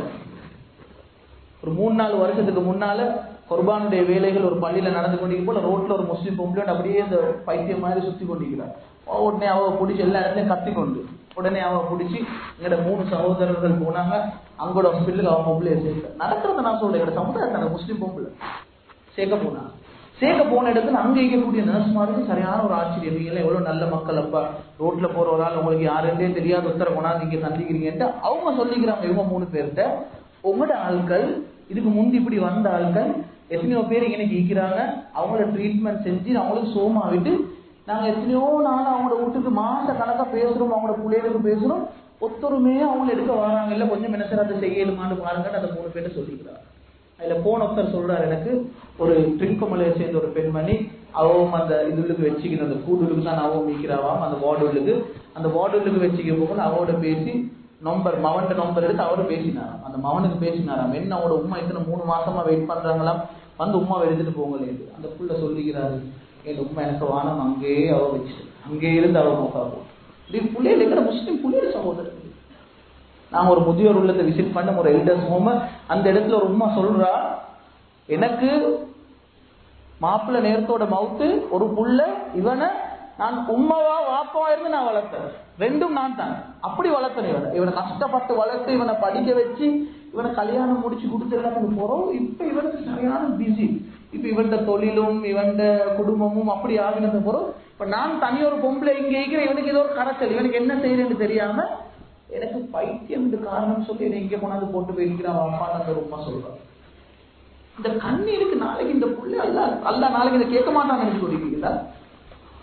A: ஒரு மூணு நாலு வருஷத்துக்கு முன்னால குர்பானுடைய வேலைகள் ஒரு பள்ளியில நடந்து கொண்டிருக்கும் போல ரோட்ல ஒரு முஸ்லீம் பொம்பளை அப்படியே இந்த பைத்தியம் மாதிரி சுத்தி கொண்டிருக்கிறார் உடனே அவ பிடிச்சி எல்லா இடத்துலயும் கத்தி கொண்டு உடனே அவ பிடிச்சி எங்கட மூணு சகோதரர்கள் போனாங்க அங்கோட ஹாஸ்பிட்டலுக்கு அவன் பொம்பளைய சேர்க்க நடக்கிறத நான் சொல்றேன் எங்கட சமுதாயத்தான முஸ்லீம் பொம்பளை சேர்க்க போனா சேர்க்க போன இடத்துல அங்க இருக்கக்கூடிய நர்ஸ் மாதிரி சரியான ஒரு ஆச்சரியம் நீங்க எல்லாம் எவ்வளவு நல்ல மக்கள் அப்பா ரோட்ல போற ஒரு ஆள் உங்களுக்கு யாருன்னே தெரியாத ஒருத்தரை கொண்டாந்து நீங்க சந்திக்கிறீங்கன்ட்டு அவங்க சொல்லிக்கிறாங்க இவங்க மூணு பேர்கிட்ட உங்களோட ஆட்கள் இதுக்கு முந்தி இப்படி வந்த ஆட்கள் எத்தனையோ பேர் இன்னைக்கு ஈக்கிறாங்க அவங்கள ட்ரீட்மெண்ட் செஞ்சு அவங்களுக்கு சோமா விட்டு நாங்க எத்தனையோ நாள் அவங்களோட வீட்டுக்கு மாச கணக்கா பேசுறோம் அவங்களோட பிள்ளைகளுக்கு பேசுறோம் ஒத்தருமே அவங்க எடுக்க வராங்க இல்ல கொஞ்சம் மெனசராத்த செய்யலுமான்னு பாருங்கன்னு அந்த மூணு பேர்ட்ட சொல்லிக்கிறாங்க அதுல போன ஒருத்தர் சொல்றாரு எனக்கு ஒரு ட்ரிங்கமலையை சேர்ந்த ஒரு பெண்மணி அவவும் அந்த இதுகளுக்கு வச்சுக்கணும் அந்த கூடுகளுக்கு தான் அவவும் மீக்கிறாவாம் அந்த வார்டுகளுக்கு அந்த வார்டுகளுக்கு வச்சுக்க போக அவரோட பேசி நம்பர் மவன்ட நம்பர் எடுத்து அவரு பேசினாராம் அந்த மவனுக்கு பேசினாராம் என்ன அவனோட உமா இத்தனை மூணு மாசமா வெயிட் பண்றாங்களாம் வந்து உமா எடுத்துட்டு போங்களே அந்த புள்ள சொல்லிக்கிறாரு என் உமா எனக்கு வானம் அங்கேயே அவ வச்சுட்டு அங்கே இருந்து அவ மோக்கா போகும் இப்படி புள்ளையில இருக்கிற முஸ்லீம் புள்ளையோட சகோதரர் நான் ஒரு முதியோர் உள்ளத்தை விசிட் பண்ண ஒரு எல்டர்ஸ் ஹோம் அந்த இடத்துல ஒரு உமா சொல்றா எனக்கு மாப்பிள்ளை நேரத்தோட மவுத்து ஒரு புள்ள இவனை நான் உண்மைவா வாப்பவா இருந்து நான் வளர்த்தேன் ரெண்டும் நான் தான் அப்படி வளர்த்தேன் இவனை இவனை கஷ்டப்பட்டு வளர்த்து இவனை படிக்க வச்சு இவனை கல்யாணம் முடிச்சு கொடுத்து எல்லாத்துக்கு போறோம் இப்ப இவனுக்கு சரியான பிஸி இப்ப இவன்ட தொழிலும் இவன்ட குடும்பமும் அப்படி ஆகினது போறோம் இப்ப நான் தனி ஒரு பொம்பளை இங்க இருக்கிற இவனுக்கு ஏதோ ஒரு கரைச்சல் இவனுக்கு என்ன செய்யறேன்னு தெரியாம எனக்கு பைத்தியம் இந்த காரணம் சொல்லி என்னை இங்க கொண்டாந்து போட்டு போயிருக்கிறான் அப்பா அந்த ரொம்ப சொல்றான் இந்த கண்ணீருக்கு நாளைக்கு இந்த புள்ளை அல்ல அல்ல நாளைக்கு இதை கேட்க மாட்டான்னு நினைச்சு சொல்லிருக்கீங்களா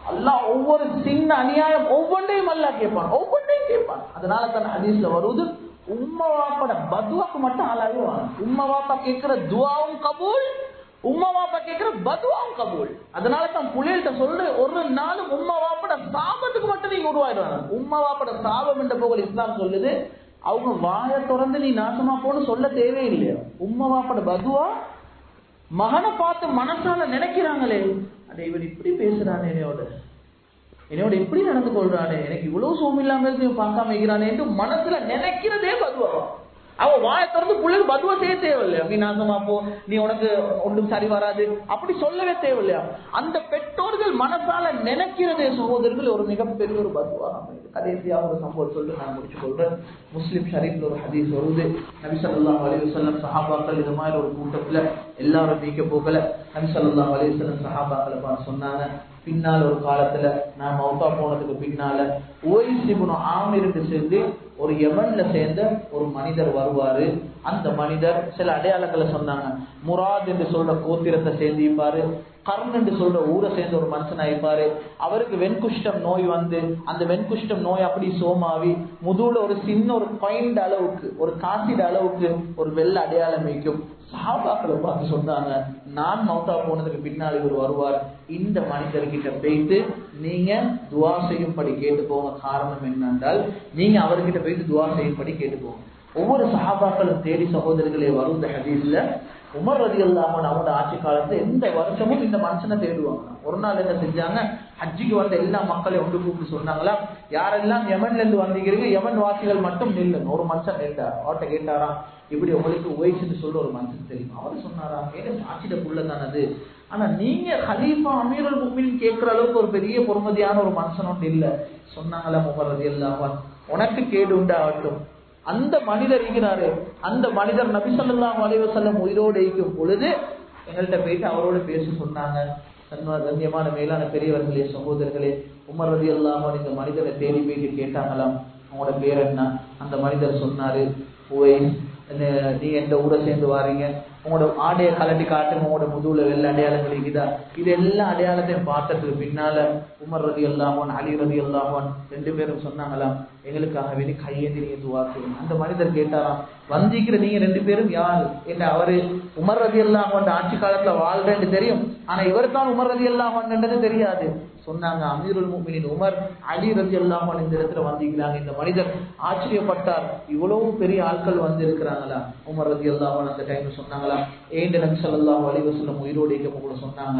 A: அல்லாஹ் ஒவ்வொரு சின்ன அநியாயம் ஒவ்வொன்றையும் அல்லாஹ் கேட்பான் ஒவ்வொன்றையும் கேட்பான் அதனால தான் ஹதீஸ்ல வருவது உம்மா வாப்பட பதுவாக்கு மட்டும் ஆளாகி வாங்க உம்மா வாப்பா கேட்கிற துவாவும் கபூல் உம்மா வாப்பா கேட்கிற பதுவாவும் கபூல் அதனால தான் புள்ளைகிட்ட சொல்ற ஒரு நாளும் உம்மா வாப்பட சாபத்துக்கு மட்டும் நீங்க உருவாயிடுவாங்க உம்மா வாப்பட சாபம் என்ற போகல இஸ்லாம் சொல்லுது அவங்க வாயை திறந்து நீ நாசமா போன்னு சொல்ல தேவையில்லையா உம்மா வாப்பட பதுவா மகனை பார்த்து மனசால நினைக்கிறாங்களே அட இவன் இப்படி பேசுறானே என்னையோட என்னோட எப்படி நடந்து கொள்றானே எனக்கு இவ்வளவு சோம் இல்லாம இருந்து இவன் பார்க்காம இருக்கிறானே என்று மனசுல நினைக்கிறதே பதுவா அவன் வாயை திறந்து பிள்ளைக்கு பதுவா செய்ய தேவையில்லையா நீ நாசமா போ நீ உனக்கு ஒன்றும் சரி வராது அப்படி சொல்லவே தேவையில்லையா அந்த பெற்றோர்கள் மனசால நினைக்கிறதே சகோதரர்கள் ஒரு மிகப்பெரிய ஒரு பதுவா அமையுது கடைசியாக ஒரு சம்பவம் சொல்லிட்டு நான் முடிச்சு கொள்றேன் முஸ்லிம் ஷரீஃப்ல ஒரு ஹதீஸ் வருது நபி ஸல்லல்லாஹு அலைஹி வஸல்லம் சஹாபாக்கள் இது மாதிரி ஒரு கூட்டத்துல எல்லாரும் நீக்க போகல நபி ஸல்லல்லாஹு அலைஹி வஸல்லம் சஹாபாக்களை பார்த்து சொன்னாங்க பின்னால் ஒரு காலத்துல நான் மௌத்தா போனதுக்கு பின்னால ஓய்சிபுன் ஆமிருக்கு சேர்ந்து ஒரு யமன்ல சேர்ந்த ஒரு மனிதர் வருவாரு அந்த மனிதர் சில அடையாளங்களை சொன்னாங்க முராத் என்று சொல்ற கோத்திரத்தை சேர்ந்திருப்பாரு கர்ன் என்று சொல்ற ஊரை சேர்ந்த ஒரு மனுஷனா இருப்பாரு அவருக்கு வெண்குஷ்டம் நோய் வந்து அந்த வெண்குஷ்டம் நோய் அப்படி சோமாவி முதுகுல ஒரு சின்ன ஒரு பாயிண்ட் அளவுக்கு ஒரு காசிட அளவுக்கு ஒரு வெள்ள அடையாளம் வைக்கும் சாபாக்களை பார்த்து சொன்னாங்க நான் மௌத்தா போனதுக்கு பின்னால் இவர் வருவார் இந்த மனிதர்கிட்ட போயிட்டு நீங்க துவா செய்யும்படி கேட்டு போங்க காரணம் என்னென்றால் நீங்க அவர்கிட்ட போயிட்டு துவா செய்யும்படி கேட்டு போங்க ஒவ்வொரு சஹாபாக்களும் தேடி சகோதரர்களே வரும் இந்த ஹதீஸ்ல உமர் ரதி அல்லாமன் அவனோட ஆட்சி காலத்துல எந்த வருஷமும் இந்த மனுஷனை தேடுவாங்க ஒரு நாள் என்ன செஞ்சாங்க ஹஜ்ஜிக்கு வந்த எல்லா மக்களையும் ஒன்று கூப்பிட்டு சொன்னாங்களா யாரெல்லாம் யமன்ல இருந்து வந்தீங்கிறீங்க யமன் வாசிகள் மட்டும் நில்லுங்க ஒரு மனுஷன் நின்றார் அவர்கிட்ட கேட்டாராம் இப்படி உங்களுக்கு உவைசுன்னு சொல்ற ஒரு மனுஷன் தெரியும் அவர் சொன்னாராம் ஏன்னா சாட்சிட புள்ள தானது ஆனா நீங்க ஹலீஃபா அமீருல் முக்மின் கேட்கிற அளவுக்கு ஒரு பெரிய பொறுமதியான ஒரு மனுஷன் ஒன்று இல்ல சொன்னாங்களா உமர் ரதி அல்லாமன் உனக்கு கேடு உண்டாகட்டும் அந்த மனிதர் இருக்கிறாரு அந்த மனிதர் நபி ஸல்லல்லாஹு அலைஹி வஸல்லம் உயிரோடு இருக்கும் பொழுது எங்கள்கிட்ட போயிட்டு அவரோட பேச சொன்னாங்க சன்மா கண்ணியமான மேலான பெரியவர்களே சகோதரர்களே உமர் ரதி அல்லாமல் இந்த மனிதரை தேடி போயிட்டு கேட்டாங்களாம் உங்களோட பேர் என்ன அந்த மனிதர் சொன்னாரு உவைஸ் என்ன- நீ எந்த ஊரை சேர்ந்து வாரீங்க உங்களோட ஆடையை கலட்டி காட்டுங்க உங்களோட முதுகுல வெள்ள அடையாளங்கள் இருக்குதா இது எல்லா அடையாளத்தையும் பார்த்ததுக்கு பின்னால உமர் ரதி அல்லாமன் அலி ரதி அல்லாமன் ரெண்டு பேரும் சொன்னாங்களாம் எங்களுக்காக வேண்டி கையேந்தி நீங்க துவா செய்யுங்க அந்த மனிதர் கேட்டாராம் வந்திக்கிற நீங்க ரெண்டு பேரும் யாரு என்ன அவரு உமர் ரதி அல்லாமன் ஆட்சி காலத்துல வாழ்றேன்னு தெரியும் ஆனா இவர் தான் உமர் ரதி அல்லாமன்ன்றது தெரியாது சொன்னாங்க அமீருல் முஃமினின் உமர் அலி ரதி அல்லாமன் இந்த இடத்துல வந்திருக்கிறாங்க இந்த மனிதர் ஆச்சரியப்பட்டார் இவ்வளவு பெரிய ஆட்கள் வந்து இருக்கிறாங்களா உமர் ரதி அல்லாமன் அந்த டைம்ல சொன்னாங்களா ஏண்ட நபி ஸல்லல்லாஹு அலைஹி வஸல்லம் உயிரோடு இருக்க கூட சொன்னாங்க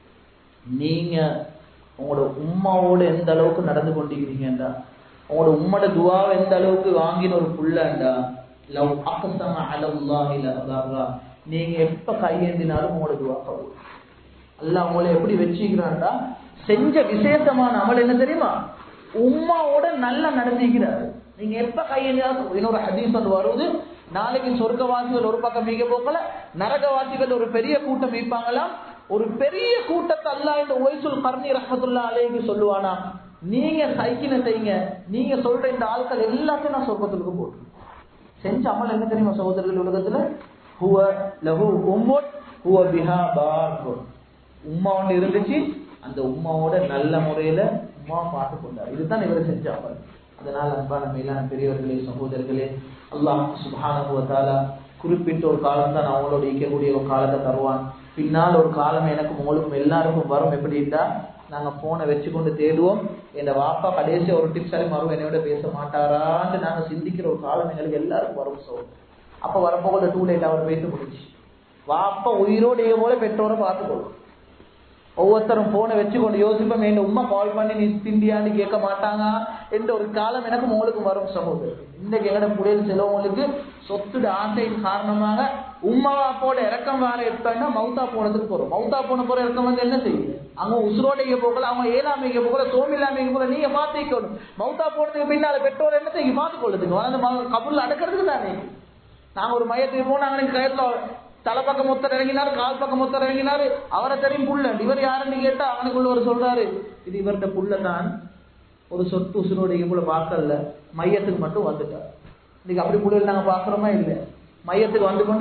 A: நீங்க உங்களோட உம்மாவோட எந்த அளவுக்கு நடந்து கொண்டிருக்கிறீங்கடா உங்களோட உம்மோட துவாவை எந்த அளவுக்கு வாங்கின ஒரு புள்ளண்டா லவ் அக்ஸம அலல்லாஹி லஅபரா நீங்க எப்ப கையேந்தினாலும் உங்களோட துவா கபூல் அல்லாஹ் உங்களை எப்படி வச்சுக்கிறான்டா செஞ்ச விசேஷமான அமல் என்ன தெரியுமா உம்மாவோட நல்லா நடந்திக்கிறாரு நீங்க எப்ப கையெழுந்தாலும் இன்னொரு ஹதீஸ் வந்து வருது நாளைக்கு சொர்க்கவாசிகள் ஒரு பக்கம் மீக போக்கல நரகவாசிகள் ஒரு பெரிய கூட்டம் மீட்பாங்களாம் ஒரு பெரிய கூட்டத்தை அல்லாஹ் இந்த ஒய்சுல் கர்ணி ரஹமத்துல்லா அலைக்கு சொல்லுவானா நீங்க சைக்கிளை செய்யுங்க நீங்க சொல்ற இந்த ஆட்கள் எல்லாத்தையும் நான் சொர்க்கத்துக்கு போட்டு செஞ்ச அமல் என்ன தெரியுமா சகோதரர்கள் உலகத்துல ஹுவ லஹு உம்முன் ஹுவ பிஹா பார்குன் உம்மா ஒன்று இருந்துச்சு அந்த உம்மாவோட நல்ல முறையில உம்மா பார்த்து கொண்டார் இதுதான் இவர் செஞ்ச அமல் அதனால் அன்பான மேலான பெரியவர்களே சகோதரர்களே அல்லாஹ் சுப்ஹானஹு வ தஆலா குறிப்பிட்ட ஒரு காலம் தான் அவங்களோட இருக்கக்கூடிய ஒரு காலத்தை தருவான் பின்னால் ஒரு காலம் எனக்கும் உங்களுக்கும் எல்லாருக்கும் வரும் எப்படின்னா நாங்க போனை வச்சு கொண்டு தேடுவோம் என் வாப்பா கடைசி ஒரு டிப்ஸ் சரி மறுவும் என்னோட பேச மாட்டாரான்னு நாங்க சிந்திக்கிற ஒரு காலம் எங்களுக்கு எல்லாருக்கும் வரும் சோ அப்ப வரப்போகிற டூ லைட் அவர் பேச முடிச்சு வாப்பா உயிரோடைய போல பெற்றோரை பார்த்துக்கொள்ளும் ஒவ்வொருத்தரும் போனை வச்சுக்கொண்டு யோசிப்போம் என் உம்மா கால் பண்ணி நீ திண்டியான்னு கேட்க மாட்டாங்க என்ற ஒரு காலம் எனக்கும் உங்களுக்கு வரும் சகோதரர் இன்னைக்கு எங்கட புடையல் சிலவங்களுக்கு சொத்துட ஆசையின் காரணமாக உம்மா அப்போட இறக்கம் வேற எடுத்தாங்கன்னா மவுத்தா போனதுக்கு போறோம் மவுத்தா போன போற இறக்கம் வந்து என்ன செய்யுது அவங்க உசுரோடைக்கு போகல அவங்க ஏழாமைக்கு போகல சோமில்லாமைக்கு போகல நீங்க பார்த்துக்கணும் மவுத்தா போனதுக்கு பின்னால பெற்றோர் என்ன செய்ய பார்த்துக்கொள்ளுதுங்க அந்த கபூர்ல அடக்கிறதுக்கு தானே நாங்க ஒரு மையத்துக்கு போனா அங்க கயத்துல தலை பக்கம் மொத்தம் இறங்கினாரு கால் பக்கம் மொத்தம் இறங்கினாரு அவரை தெரியும் புள்ள இவர் யாருன்னு கேட்டா அவனுக்குள்ள ஒரு சொல்றாரு இது இவர்கிட்ட புள்ள தான் ஒரு சொத்து உசுரோட இவ்வளோ பார்க்கல மையத்துக்கு மட்டும் வந்துட்டார் இன்னைக்கு அப்படி புள்ள நாங்க பாக்குறோமா இல்லை மையத்துக்கு வந்து கொண்டு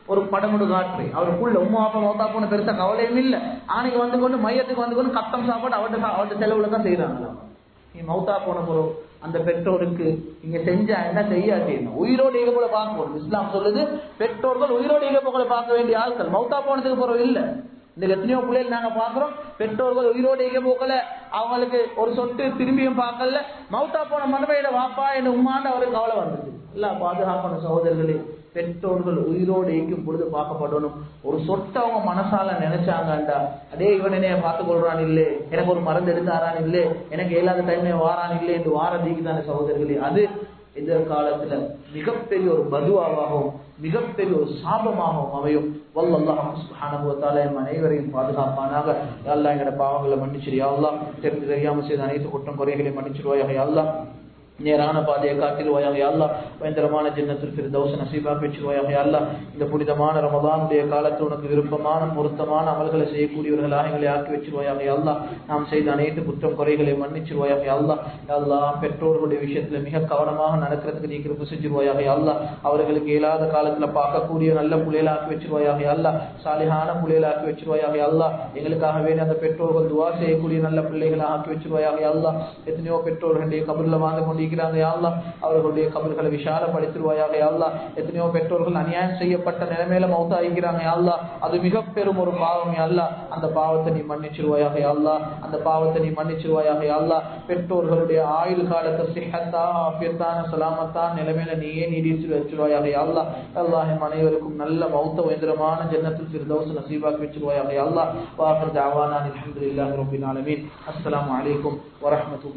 A: ஒரு படமுடு காற்று அவருக்குள்ள உமா அப்பா மௌத்தா போன பெருசா கவலையும் இல்ல ஆணைக்கு வந்து கொண்டு மையத்துக்கு வந்து கொண்டு கத்தம் சாப்பாடு அவர்கிட்ட அவர்கிட்ட செலவுல தான் செய்யறாங்களாம் நீ மௌத்தா போன பிறகு அந்த பெற்றோருக்கு நீங்க செஞ்சா என்ன செய்யாட்டி என்ன உயிரோடு இக போல பார்க்கணும் இஸ்லாம் சொல்லுது பெற்றோர்கள் உயிரோடு இக போல பார்க்க வேண்டிய ஆட்கள் மௌத்தா போனதுக்கு பிறகு இல்ல இந்த எத்தனையோ பிள்ளைகள் நாங்க பாக்குறோம் பெற்றோர்கள் உயிரோடு இக போக்கல அவங்களுக்கு ஒரு சொட்டு திரும்பியும் பார்க்கல மௌத்தா போன மனவையில வாப்பா என்ன உமான்னு அவருக்கு கவலை வந்துச்சு இல்ல பாதுகாக்கணும் சகோதரர்களே பெற்றோர்கள் உயிரோடு இயக்கும் பொழுது பார்க்கப்படணும் ஒரு சொட்டு அவங்க மனசால நினைச்சாங்கண்டா அதே இவன் என்னைய பார்த்து கொள்றான் இல்லே எனக்கு ஒரு மருந்து எடுத்தாரான் இல்லே எனக்கு இயலாத டைமே வாரான் இல்லை என்று வாரதிக்கு தானே சகோதரர்களே அது எதிர்காலத்துல மிகப்பெரிய ஒரு பதுவாகவும் மிகப்பெரிய ஒரு சாபமாகவும் அமையும் வல்லல்லாஹ் சுப்ஹானஹு வ தஆலா எம் அனைவரையும் பாதுகாப்பானாக யா அல்லாஹ் எங்கட பாவங்களை மன்னிச்சிரு யா அல்லாஹ் தெரிந்து தெரியாம செய்த அனைத்து குற்றம் குறைகளை மன்னிச்சிருவாயாக யா அல்லாஹ் நேரான பாதையை காத்திருவாயாக அல்லா பயங்கரமான ஜன்னத்தில் ஃபிர்தௌஸ் நசீபாக வச்சிருவாயாக அல்லா இந்த புனிதமான ரமதானுடைய காலத்தில் உனக்கு விருப்பமான பொருத்தமான அமல்களை செய்யக்கூடியவர்களாக எங்களை ஆக்கி வச்சிருவாயாக அல்லா நாம் செய்த அனைத்து குற்றம் குறைகளை மன்னிச்சிருவாயாக அல்லா அல்லா பெற்றோர்களுடைய விஷயத்துல மிக கவனமாக நடக்கிறதுக்கு நீ கிருப்பு செஞ்சிருவாயாக அல்லா அவர்களுக்கு இயலாத காலத்துல பார்க்கக்கூடிய நல்ல புள்ளையில ஆக்கி வச்சிருவாயாக அல்லா சாலிஹான புள்ளையில ஆக்கி வச்சிருவாயாக அல்லா எங்களுக்காக வேண்டிய அந்த பெற்றோர்கள் துவா செய்யக்கூடிய நல்ல பிள்ளைகளை ஆக்கி வச்சிருவாயாக அல்லா எத்தனையோ பெற்றோர்களுடைய கபர்ல வாழ்ந்து கொண்டு இருக்கிறாங்க யாழ்லா அவர்களுடைய கபல்களை விஷாலப்படுத்திடுவாயாக யாழ்லா எத்தனையோ பெற்றோர்கள் அநியாயம் செய்யப்பட்ட நிலைமையில மௌத்தாகிறாங்க யாழ்லா அது மிக பெரும் ஒரு பாவம் யாழ்லா அந்த பாவத்தை நீ மன்னிச்சிருவாயாக யாழ்லா அந்த பாவத்தை நீ மன்னிச்சிருவாயாக யாழ்லா பெற்றோர்களுடைய ஆயுள் காலத்தை சிஹத்தா ஆபியத்தான சலாமத்தான் நிலைமையில நீயே நீடிச்சு வச்சிருவாயாக யாழ்லா அல்லாஹ் அனைவருக்கும் நல்ல மௌத்த வேந்திரமான ஜன்னத்தில் ஃபிர்தௌஸ் நசீபாக்கி வச்சிருவாயாக யாழ்லா வாஹர் தாவானா அல்ஹம்துலில்லாஹி ரப்பில் ஆலமீன் அஸ்ஸலாமு அலைக்கும் வரஹ்மத்துல்லாஹி